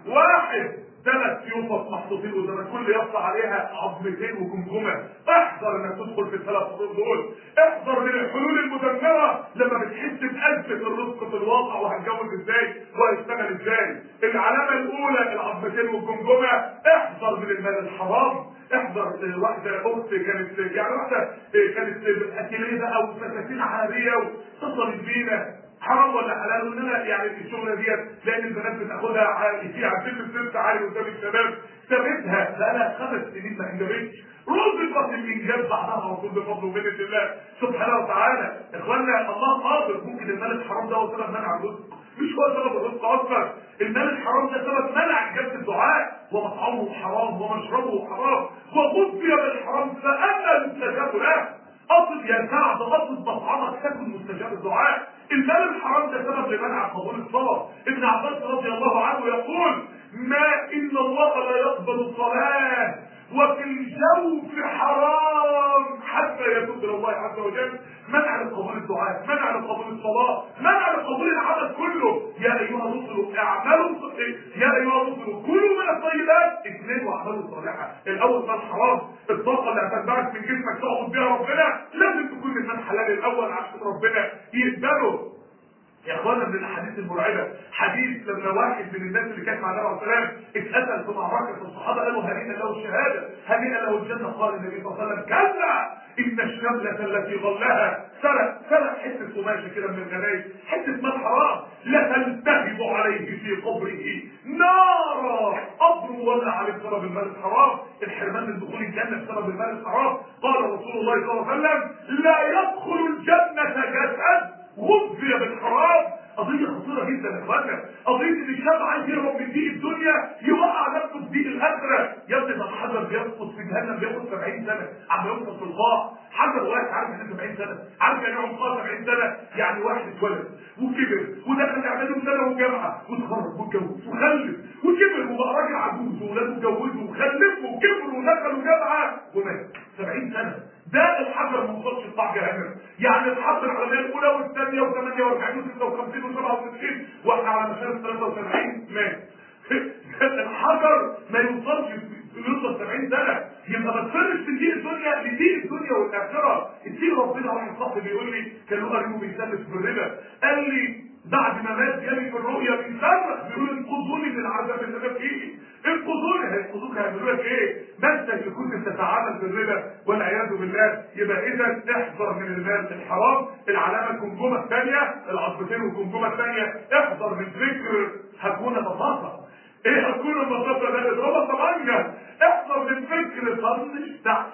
واحد ثلاث يوفط محطوطين قدامك كل يقطع عليها عظمتين وجمجمه احذر انك تدخل في الثلاث حروف دول احذر من الحلول المدمره لما بتحس بأزمة الرزق في الواقع وهتجوز ازاي وهيشتغل ازاي العلامه الاولى العظمتين والجمجمه احذر من المال الحرام احذر واحدة اخت كانت يعني واحدة كانت اكلية او فساتين عارية واتصلت بينا حرام ولا حلال انما يعني في الشغله ديت لان البنات بتاخدها عالي فيها عشان الست عالي قدام الشباب سابتها بقالها خمس سنين ما انجبتش رزقت الانجاب بعدها على طول بفضل ومنه الله سبحانه وتعالى اخوانا الله قادر ممكن المال الحرام ده هو سبب منع الرزق مش هو سبب الرزق اصلا المال الحرام ده سبب منع اجابه الدعاء ومطعمه حرام ومشربه حرام وغذي بالحرام فاما يستجاب له اطلب يا سعد اطلب مطعمك تكن مستجاب الدعاء المال الحرام ده سبب لمنع قبول الصلاه ابن عباس رضي الله عنه يقول ما ان الله لا يقبل صلاه وفي الجوف حرام حتى يتوب الى الله عز وجل منع لقبول الدعاء منع لقبول الصلاه منع لقبول العمل كله يا ايها الرسل اعملوا يا ايها الرسل كلوا من الطيبات اثنين واعملوا صالحا الاول مال حرام الطاقه اللي هتنبعث من جسمك تعبد بيها ربنا لازم تكون من مال حلال الاول عشان ربنا يقبله يا اخوانا من الاحاديث المرعبه حديث لما واحد من الناس اللي كانت مع النبي عليه الصلاه والسلام اتقتل في معركه الصحابه قالوا هنيئا له الشهاده هنيئا له الجنه قال النبي صلى الله عليه وسلم كلا ان الشمله التي غلها سرق سرق حته قماشه كده من الغنايم حته مال حرام لتلتهب عليه في قبره نارا قبر ولع عليه بسبب المال الحرام الحرمان من دخول الجنه بسبب المال الحرام قال رسول الله صلى الله عليه وسلم لا يدخل الجنه جسد غذي بالحرام قضيه خطيره جدا يا اخوانا قضيه ان الشاب عايز يهرب من ضيق الدنيا يوقع نفسه في ضيق الاخره يا ابني ده الحجر بيسقط في جهنم بياخد 70 سنه عم يوصل في القاع حجر واحد عارف يعني 70 سنه عارف يعني عمقها 70 سنه يعني واحد اتولد وكبر ودخل اعدادي وسنه وجامعه واتخرج واتجوز وخلف وكبر وبقى راجل عجوز واولاده اتجوزوا وخلفوا وكبروا ودخلوا جامعه ومات 70 سنه ده الحجر ما وصلش لقاع جهنم يعني الحرب العالميه الاولى والثانيه و48 و56 و67 واحنا على مسافه 73 مات الحجر ما يوصلش يوصل 70 سنه يبقى ما تفرش في دين الدنيا لدين الدنيا والاخره الدين ربنا واحد صاحبي بيقول لي كان له قريبه بيسلف بالربا قال لي بعد ما مات جالي في الرؤيا بيصرخ بيقول انقذوني من العذاب اللي انا فيه انقذوني هينقذوك هيعملوا لك ايه؟ ما انت اللي كنت بتتعامل بالربا والعياذ بالله يبقى اذا احذر من المال الحرام العلامه الجمجمه الثانيه العصبتين والجمجمه الثانيه احذر من فكر هتكون بساطه ايه هتكون البساطه ده اضربها طبنجه احذر من فكر طنش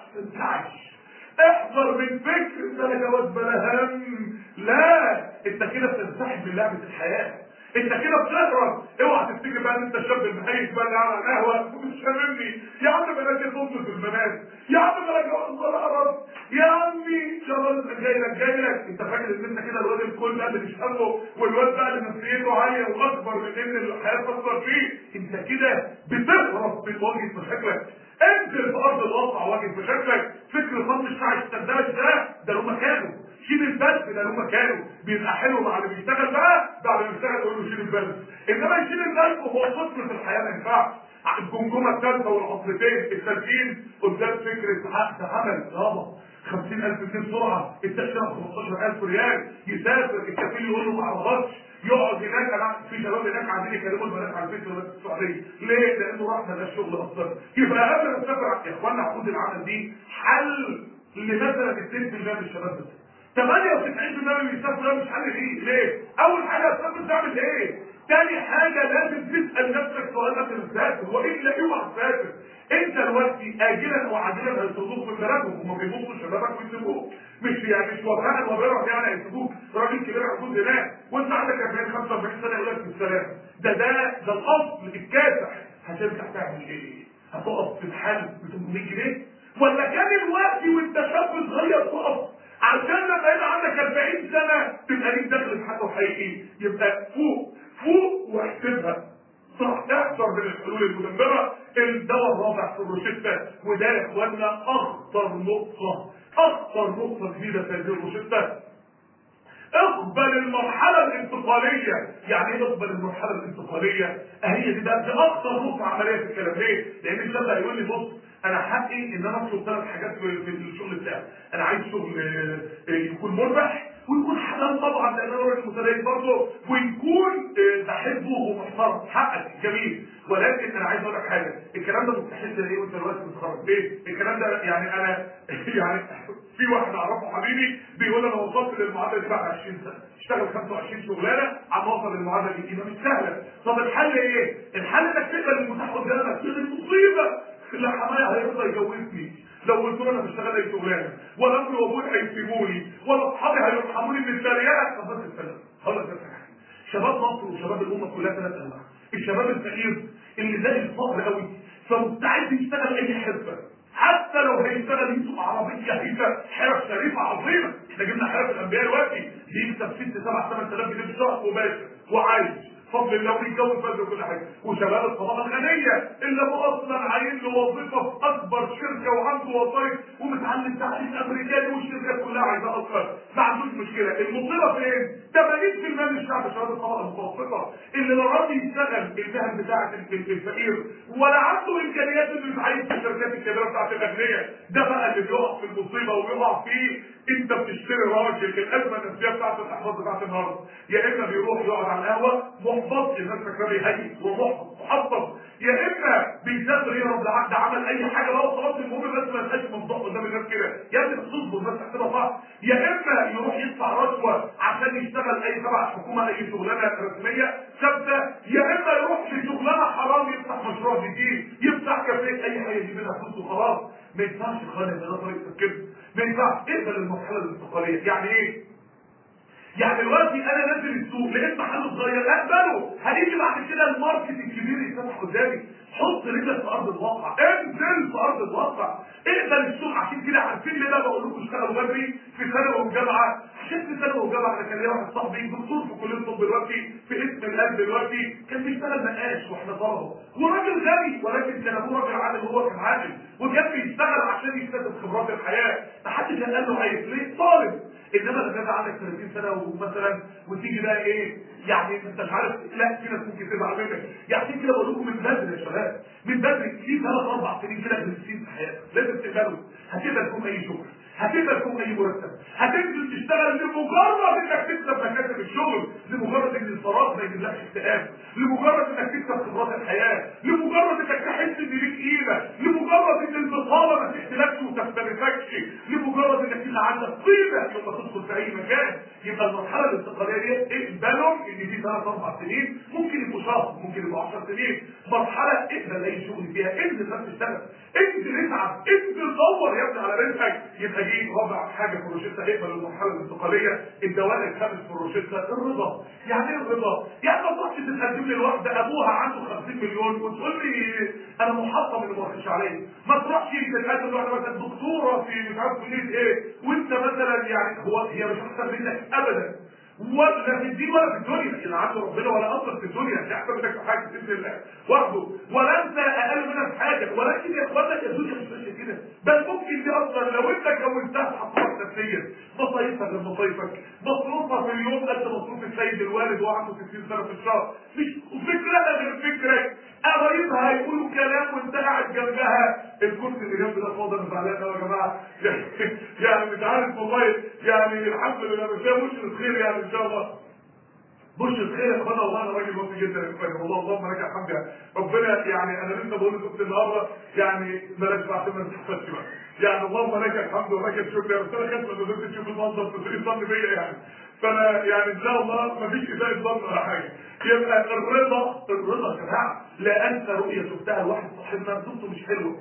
تعش احذر من فكر بلا جواز بلا هم لا انت كده بتنسحب من لعبه الحياه انت كده بتهرب اوعى تفتكر بقى ان انت الشاب المهيج بقى اللي على القهوه ومش فاهمني يا عم بلاش تبص في البنات يا عم بلاش جواز ولا قرف يا عمي شباب جاي لك جاي لك انت فاكر ان انت كده الواد الكل ده اللي مش همه والواد بقى اللي نفسيته عاليه واكبر من ان الحياه تكبر فيه انت كده بتهرب من مواجهه مشاكلك انزل في ارض الواقع واجه مشاكلك فكر فضل الشعر السداش ده ده له مكانه شيل البلد ده له مكانه بيبقى حلو مع اللي بيشتغل بقى بعد ما يشتغل يقول له شيل البلد انما يشيل البلد وهو طفل في الحياه ما ينفعش الجمجمه الثالثه والعصرتين التسجيل قدام فكره حق عمل يابا 50000 جنيه بسرعه التاشيره 15000 ريال يسافر الكفيل يقول له ما اعرفكش يقعد هناك انا في شباب هناك عايزين يكلموا البنات على الفيس في السعوديه ليه؟ لانه راح ما شغل اصلا يبقى قبل ما تسافر يا اخوانا عقود العمل دي حل لمثلا 2% من الشباب بس 98% من اللي بيسافروا ده مش حل ليه؟ ليه؟ اول حاجه تسافر تعمل ايه؟ تاني حاجه لازم تسال نفسك سؤال قبل ما تسافر والا اوعى تسافر انت دلوقتي اجلا او عاجلا هيصدوك من بلدهم هم بيبصوا شبابك ويسيبوك مش يعني مش وفاء وبرا يعني هيسيبوك راجل كبير عجوز هناك وانت عندك 40 45 سنه يقول لك بالسلام ده ده ده الاصل الكاسح هترجع تعمل ايه؟ هتقف في الحال ب 800 جنيه ولا كان الوقت وانت شاب صغير تقف عشان لما يبقى عندك 40 سنه تبقى ليك دخل في حاجه حقيقي يبقى فوق فوق واحسبها صح احذر من الحلول المدمره الدواء الرابع في الروشته وده يا اخوانا اخطر نقطه اخطر نقطه جديده في هذه الروشته اقبل المرحله الانتقاليه يعني ايه اقبل المرحله الانتقاليه هي دي بقى دي اخطر نقطه عمليه في الكلام ليه لان الشاب هيقول لي بص انا حقي ان انا اطلب ثلاث حاجات في في الشغل بتاعي انا عايز شغل آه، آه، يكون مربح ويكون حلال طبعا لان انا راجل متدين برضه ويكون آه، بحبه ومحترم حقك جميل ولكن انا عايز اقول لك حاجه الكلام ده مستحيل تلاقيه وانت دلوقتي بتتخرج ليه؟ الكلام ده يعني انا يعني في واحد اعرفه حبيبي بيقول انا وصلت للمعادله دي بعد 20 سنه اشتغل 25 شغلانه عم اوصل للمعادله دي يبقى مش سهله طب الحل ايه؟ الحل انك تقبل المتاح قدامك دي المصيبه لا حماية هيرضى يجوزني لو قلت له انا بشتغل اي شغلانه ولا امي وابوي هيسيبوني ولا اصحابي هيرحموني من التريقه طب بس السلام هقول لك بس حاجه شباب مصر وشباب الامه كلها ثلاث انواع الشباب الفقير اللي زي الفقر قوي فمستعد يشتغل اي حرفه حتى لو هيشتغل يسوق عربيه هيبقى حرف شريفه عظيمه احنا جبنا حرف الانبياء دلوقتي بيكسب 6 7 8000 جنيه في الشهر وماشي وعايش فضل الله ويتجوز بدري وكل حاجه وشباب الطبقه الغنيه اللي ابو اصلا عاين له وظيفه في اكبر شركه وعنده وظائف ومتعلم تعليم امريكاني والشركات كلها عايزاه اكتر ما عندوش مشكله المصيبه فين؟ 80% من الشعب شباب الطبقه المتوسطه اللي لا راضي يشتغل المهن بتاعه الفقير ولا عنده امكانيات انه يتعين في الشركات الكبيره بتاعه الاغنياء ده بقى اللي بيقع في المصيبه ويقع فيه انت بتشتري راجل الازمه النفسيه بتاعت الاحباط بتاعت النهارده يا اما بيروح يقعد على القهوه محبط الناس فاكراه بيهيج ومحبط محبط يا اما بيسافر يهرب لعقد عمل اي حاجه بقى وخلاص المهم بس ما يبقاش مفضوح قدام الناس كده يا ابني تصبر الناس تحسبها صح يا اما يروح يدفع رشوه عشان يشتغل اي تبع الحكومه اي شغلانه رسميه ثابته يا اما يروح في شغلانه حرام يفتح مشروع جديد يفتح كافيه اي حاجه يجيب منها فلوس وخلاص ما ينفعش خالص ده طريقه تفكير ما ينفعش اقبل المرحله الانتقاليه يعني ايه يعني دلوقتي انا نازل السوق لقيت محل صغير اقبله هيجي بعد كده الماركت الكبير يتفتح قدامي حط رجلك في ارض الواقع انزل في ارض الواقع اقبل السوق عشان كده عارفين ليه بقى بقول لكم اشتغلوا بدري في ثانوي وجامعه عشان في ثانوي وجامعه انا كان ليا واحد صاحبي دكتور في كليه الطب دلوقتي في اسم القلب دلوقتي كان بيشتغل نقاش واحنا طلبه وراجل غني ولكن كان ابوه راجل عادل وهو كان عادل وكان بيشتغل عشان يكتسب خبرات الحياه محدش كان قال له عايز ليه طالب انما لما يبقى عندك 30 سنه ومثلا وتيجي بقى ايه يعني انت مش عارف لا في ناس ممكن تزعل منك يعني عشان كده بقول لكم من بدري يا شباب من بدري في ثلاث اربع سنين كده بنسين في حياتك لازم تقبلوا هتقبل لكم اي شغل هتقبل لكم اي مرتب هتنزل تشتغل لمجرد انك تكسب مكاسب الشغل لمجرد ان الفراغ ما يجيبلكش اكتئاب لمجرد انك تكسب خبرات الحياه لمجرد انك تحس ان ليك قيمه لمجرد ان البطاله ما تحتلكش وتختلفكش لمجرد انك يبقى عندك قيمه يوم ما تدخل في اي مكان يبقى المرحله الانتقاليه دي اقبلوا ان دي ثلاث اربع سنين ممكن يبقوا شهر ممكن يبقوا 10 سنين مرحله اقبل اي شغل فيها انزل بس تشتغل انزل اتعب انزل دور يا ابني على رزقك يبقى دي رابع حاجه في الروشته اقبل المرحله الانتقاليه الدواء الخامس في الروشته الرضا يعني ايه الرضا؟ يعني ما تروحش تتقدم لي لواحده ابوها عنده 50 مليون وتقول لي انا محطم اللي ما وافقش عليه ما تروحش تتقدم لواحده مثلا دكتوره في مش عارف كليه ايه وانت مثلا يعني هو هي مش احسن منك ابدا ولا في الدين ولا في الدنيا اللي عنده ربنا ولا اصلا في الدنيا مش احسن منك في حاجه باذن الله وحده ولا انت اقل منها في حاجه ولكن يا اخوانك الدنيا مش ماشيه كده بل ممكن دي اصلا لو انت جوزتها هتحط نفسيا مصايفها غير مصايفك مصروفها في اليوم قد مصروف السيد الوالد وعنده 60 سنه في الشهر مش فكرها غير فكرك قرايبها هيقولوا كلام وانت قاعد جنبها الكرسي اللي جنب ده فاضي انا زعلان قوي يا جماعه يعني مش عارف والله يعني الحمد لله مش هي بشرة خير يعني ان شاء الله بشرة خير يا اخوانا والله انا راجل وفي جدا يا اخوانا والله اللهم لك الحمد يعني ربنا يعني انا لسه بقول لكم النهارده يعني بلاش بقى عشان ما نتحسدش بقى يعني اللهم لك الحمد ولك الشكر يا رب انا خايف لما نزلت تشوف المنظر تسيء الظن بيا يعني فانا يعني ان شاء الله ما فيش اساءة ظن ولا حاجه يبقى الرضا الرضا يا جماعه لا انسى رؤيه شفتها لواحد صاحبنا صورته مش حلوه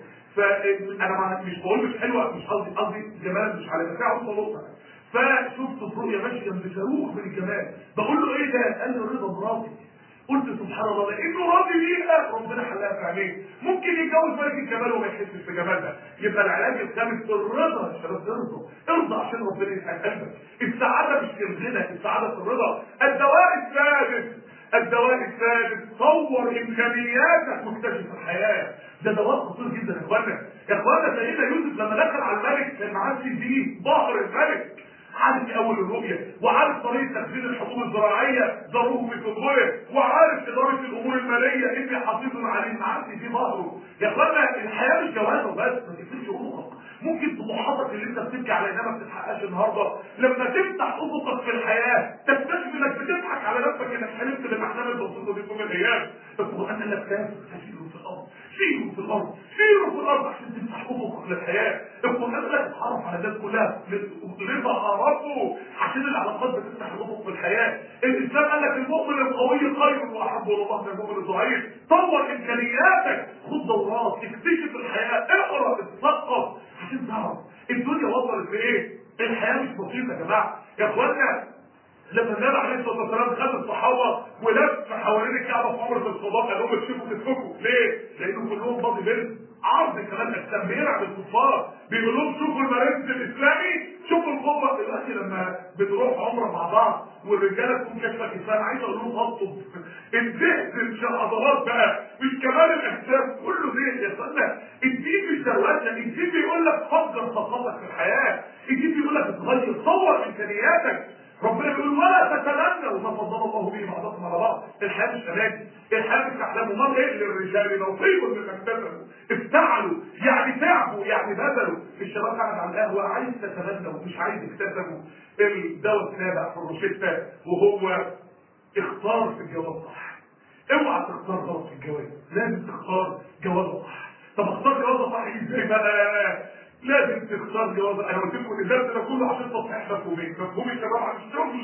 فانا مش بقول مش حلوه مش قصدي قصدي جمال مش على مساحه وصلوها فشفت في رؤيه ماشيه بصاروخ من الجمال بقول له ايه ده؟ قال لي رضا مراتي قلت سبحان الله لانه راضي بيها ربنا حلها في عينيه ممكن يتجوز ملك الجمال وما يحسش في جمالها يبقى العلاج الخامس الرضا يا شباب ارضى ارضى عشان ربنا يسعد قلبك السعاده مش في الغنى السعاده في الرضا الدواء الثالث الدواء الثالث طور امكانياتك واكتشف الحياه ده دواء خطير جدا يا اخوانا يا اخوانا سيدنا يوسف لما دخل على الملك كان معاه سي دي ظهر الملك عارف اول الرؤية وعارف طريقة تخزين الحبوب الزراعية ضروه في سنبله وعارف إدارة الأمور المالية إني حافظ عليه عارف في ظهره يا اخوانا الحياة مش جواز وبس ما تقفلش أفقك ممكن طموحاتك اللي انت بتبكي على انها ما بتتحققش النهارده لما تفتح افقك في الحياه تكتشف انك بتضحك على نفسك انك حلمت بالاحلام البسيطه دي طول الايام القران قال لك كافر سيروا في الارض سيروا في الارض سيروا في الارض عشان تفتح افقك للحياه القران قال لك اتعرف على الناس كلها رضا عرفوا عشان العلاقات بتفتح الافق في الحياه الاسلام قال لك المؤمن القوي خير واحب الى الله من المؤمن الضعيف طور امكانياتك خد دورات اكتشف الحياه اقرا اتثقف عشان تعرف الدنيا وصلت لايه الحياه مش بسيطه يا جماعه يا اخوانا لما النبي عليه الصلاه والسلام خد الصحابه ولف حوالين الكعبه في عمره الصداقه قال لهم تشوفوا كتفكم ليه؟ لانهم كلهم بادي بيلد عرض كمان اجسام بيلعب الكفار بيقول لهم شوفوا المركز الاسلامي شوفوا القوه دلوقتي لما بتروح عمره مع بعض والرجاله تكون كاشفه كتفها عايز اقول لهم غطوا الذهن مش العضلات بقى مش كمال الاجسام كله ذهن يا سنه الدين مش درواتنا الدين بيقول لك فجر خطتك في الحياه الدين بيقول لك اتغير طور امكانياتك ربنا بيقول ولا تتمنوا ما فضل الله به بعضكم على بعض الحياه مش تمادي الحياه مش احلام امال ايه للرجال نصيب مما اكتسبوا افتعلوا يعني تعبوا يعني بذلوا الشباب قاعد على القهوه عايز تتمنوا مش عايز يكتسبوا الدواء السابع في الروشته وهو اختار في الجواز صح اوعى تختار غلط في الجواز لازم تختار جواز صح طب اختار جواز صح ازاي بقى لازم تختار جواز انا قلت لكم الدرس ده كله عشان تصحيح مفهومين مفهوم الشباب عن الشغل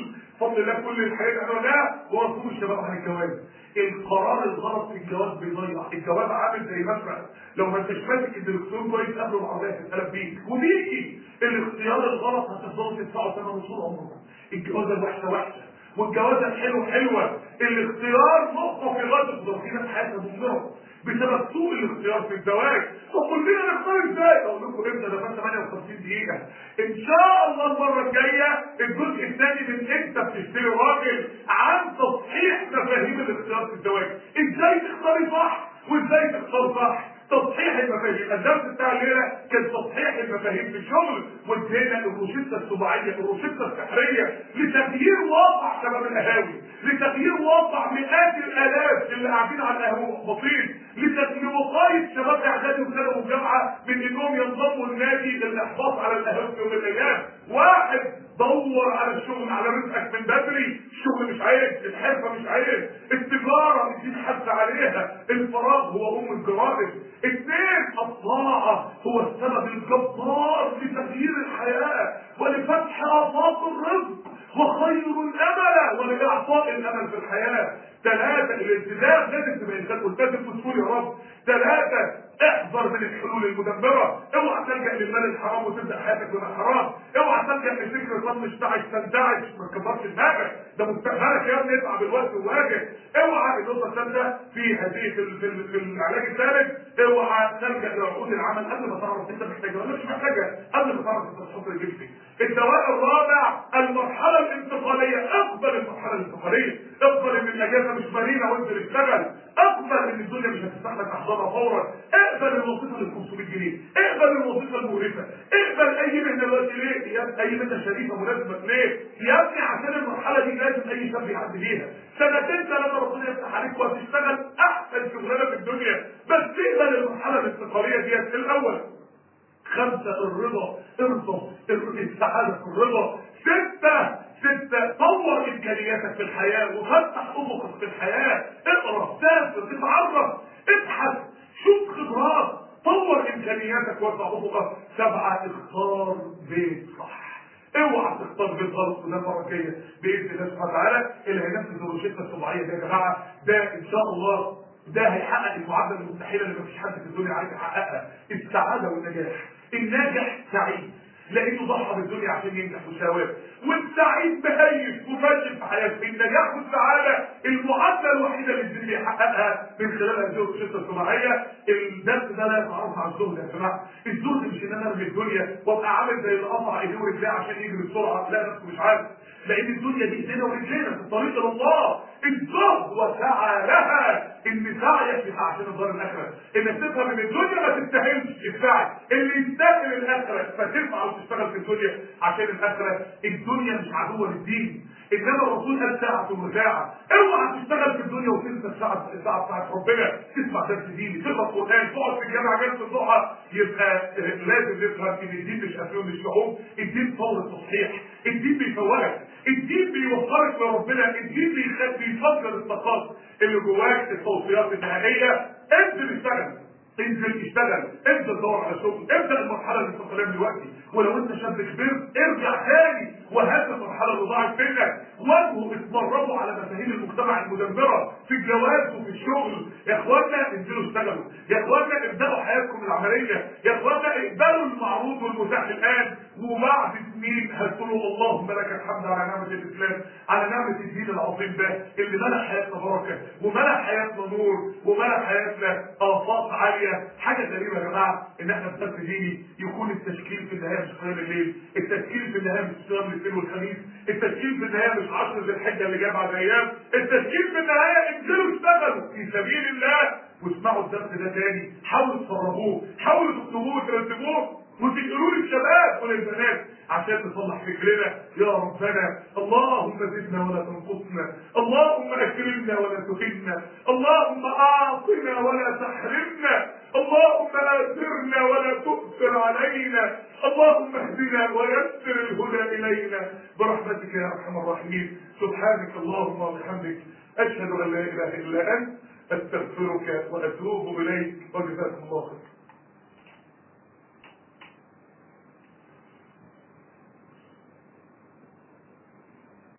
بفضل الله كل الحاجات اللي عملناها هو مفهوم الشباب عن الجواز القرار الغلط في الجواز بيضيع الجواز عامل زي مدفع لو ما انتش ماسك الدكتور كويس قبل العربيه تتقلب بيك وبيجي الاختيار الغلط هتفضلوا تدفعوا ثمنه طول عمركم الجوازه الوحشه وحشه والجوازه الحلوه حلوه الاختيار نقطه في غايه الضغينه في حياتنا مضمره بسبب سوء الاختيار في الزواج فكلنا نختار ازاي اقول لكم امتى ده كان 58 دقيقه ان شاء الله المره الجايه الجزء الثاني من انت بتشتري راجل عن تصحيح مفاهيم الاختيار في الزواج ازاي تختاري صح وازاي تختار صح تصحيح المفاهيم الدرس بتاع الليله كان تصحيح المفاهيم في الشغل وادينا الروشته السباعيه الروشته السحريه لتغيير واقع شباب القهاوي لتغيير واقع مئات الالاف اللي قاعدين على القهوه محبطين لتغيير وقايه شباب اعدادي وثانوي وجامعه من انهم ينضموا النادي للاحباط على القهاوي في يوم من الايام واحد دور على الشغل على رزقك من بدري الشغل مش عيب الحرفه مش عيب التجاره اديك حد عليها الفراغ هو ام الجرائم اثنين الطاعه هو السبب الجبار لتغيير الحياه ولفتح افاق الرزق وخير الامل ولاعطاء الامل في الحياه ثلاثة الالتزام لازم تبقى انسان ملتزم وتقول يا رب ثلاثة احذر من الحلول المدمرة اوعى تلجأ للمال الحرام وتبدأ حياتك من الحرام اوعى تلجأ لفكر طنش تعش تنتعش ما تكبرش دماغك ده مستقبلك يا ابني اطلع بالوقت وواجه اوعى النقطة الثالثة في هذه في, في, في العلاج الثالث اوعى تلجأ لعقود العمل قبل ما تعرف انت محتاجها ولا مش محتاجها قبل ما تعرف انت تحط رجلك الدواء الرابع المرحلة الانتقالية اقبل المرحلة الانتقالية اقبل ان الاجازة مش مرينة وانزل اشتغل اقبل ان الدنيا مش هتفتح لك احضانها فورا اقبل الوظيفة اللي ب 500 جنيه اقبل الوظيفة المقرفة اقبل اي مهنة دلوقتي ليه يا اي مهنة شريفة مناسبة ليه يا ابني عشان المرحلة دي لازم اي شاب يعدي بيها سنتين ثلاثة ربنا يفتح عليك وهتشتغل احسن شغلانة في الدنيا بس تقبل المرحلة الانتقالية ديت الاول خمسة الرضا ارضى السعادة في الرضا ستة ستة طور امكانياتك في الحياة وفتح افقك في الحياة اقرا سافر اتعرف ابحث شوف خبرات طور امكانياتك وارفع افقك سبعة اختار بيت صح اوعى تختار بيت غلط وده المره الجايه باذن الله سبحانه وتعالى اللي هينفذ الروشته الطبيعيه دي يا جماعه ده ان شاء الله ده هيحقق المعادله المستحيله اللي مفيش حد في الدنيا عارف يحققها السعاده والنجاح الناجح سعيد لانه ضحى بالدنيا عشان ينجح وشاواه والسعيد مهيف وفاشل في حياته النجاح والسعاده المعادله الوحيده اللي الدنيا يحققها من خلال هذه الشده الصناعيه الدرس ده لا يتعرف على الزهد يا جماعه الزهد مش ان انا ارمي الدنيا وابقى عامل زي اللي قطع ايديه ورجليه عشان يجري بسرعه لا نفسه مش عارف لان الدنيا دي ايدينا ورجلينا في الطريق الى الله الزهد وسعى لها ان سعيك يبقى عشان الدار الاخره انك تفهم ان الدنيا ما تستاهلش السعي اللي يستاهل الاخره فتسعى وتشتغل في الدنيا عشان الاخره الدنيا مش عدوه للدين انما الرسول قال ساعة وساعة اوعى تشتغل في الدنيا وتنسى الساعة الساعة بتاعت ربنا تسمع درس ديني تقرا قرآن تقعد في الجامع جلسة الضحى يبقى لازم نفهم ان الدين مش افيون للشعوب الدين فور التصحيح الدين بيفوقك الدين بيوفرك لربنا الدين بيخ- بيفجر الطاقات اللي جواك التوصيات النهائية انزل اشتغل انزل اشتغل انزل دور على شغل ابدا المرحله الانتقاليه دلوقتي ولو انت شاب كبير ارجع تاني وهات المرحله اللي ضاعت منك واجهوا اتمرنوا على مفاهيم المجتمع المدمره في الجواز وفي الشغل يا اخوانا انزلوا اشتغلوا يا اخوانا ابداوا حياتكم العمليه يا اخوانا اقبلوا المعروض والمتاح الان وبعد سنين هتقولوا اللهم لك الحمد على نعمه الاسلام على نعمه الدين العظيم ده اللي ملا حياتنا بركه وملا حياتنا نور وملا حياتنا افاق عاليه حاجه غريبه يا جماعه ان احنا في درس ديني يكون التشكيل في النهايه مش قيام الليل التشكيل في النهايه مش صيام الاثنين والخميس التشكيل في النهايه مش عشر ذي الحجه اللي جايه بعد ايام التشكيل في النهايه انزلوا اشتغلوا في سبيل الله واسمعوا الدرس ده تاني حاولوا تفرغوه حاولوا تكتبوه وترتبوه وتنقلوا للشباب وللبنات عشان نصلح فكرنا يا ربنا اللهم زدنا ولا تنقصنا اللهم اكرمنا ولا تهنا اللهم اعطنا ولا تحرمنا اللهم اثرنا ولا تؤثر علينا اللهم اهدنا ويسر الهدى الينا برحمتك يا ارحم الراحمين سبحانك اللهم وبحمدك اشهد ان لا اله الا انت استغفرك واتوب اليك وجزاكم الله خير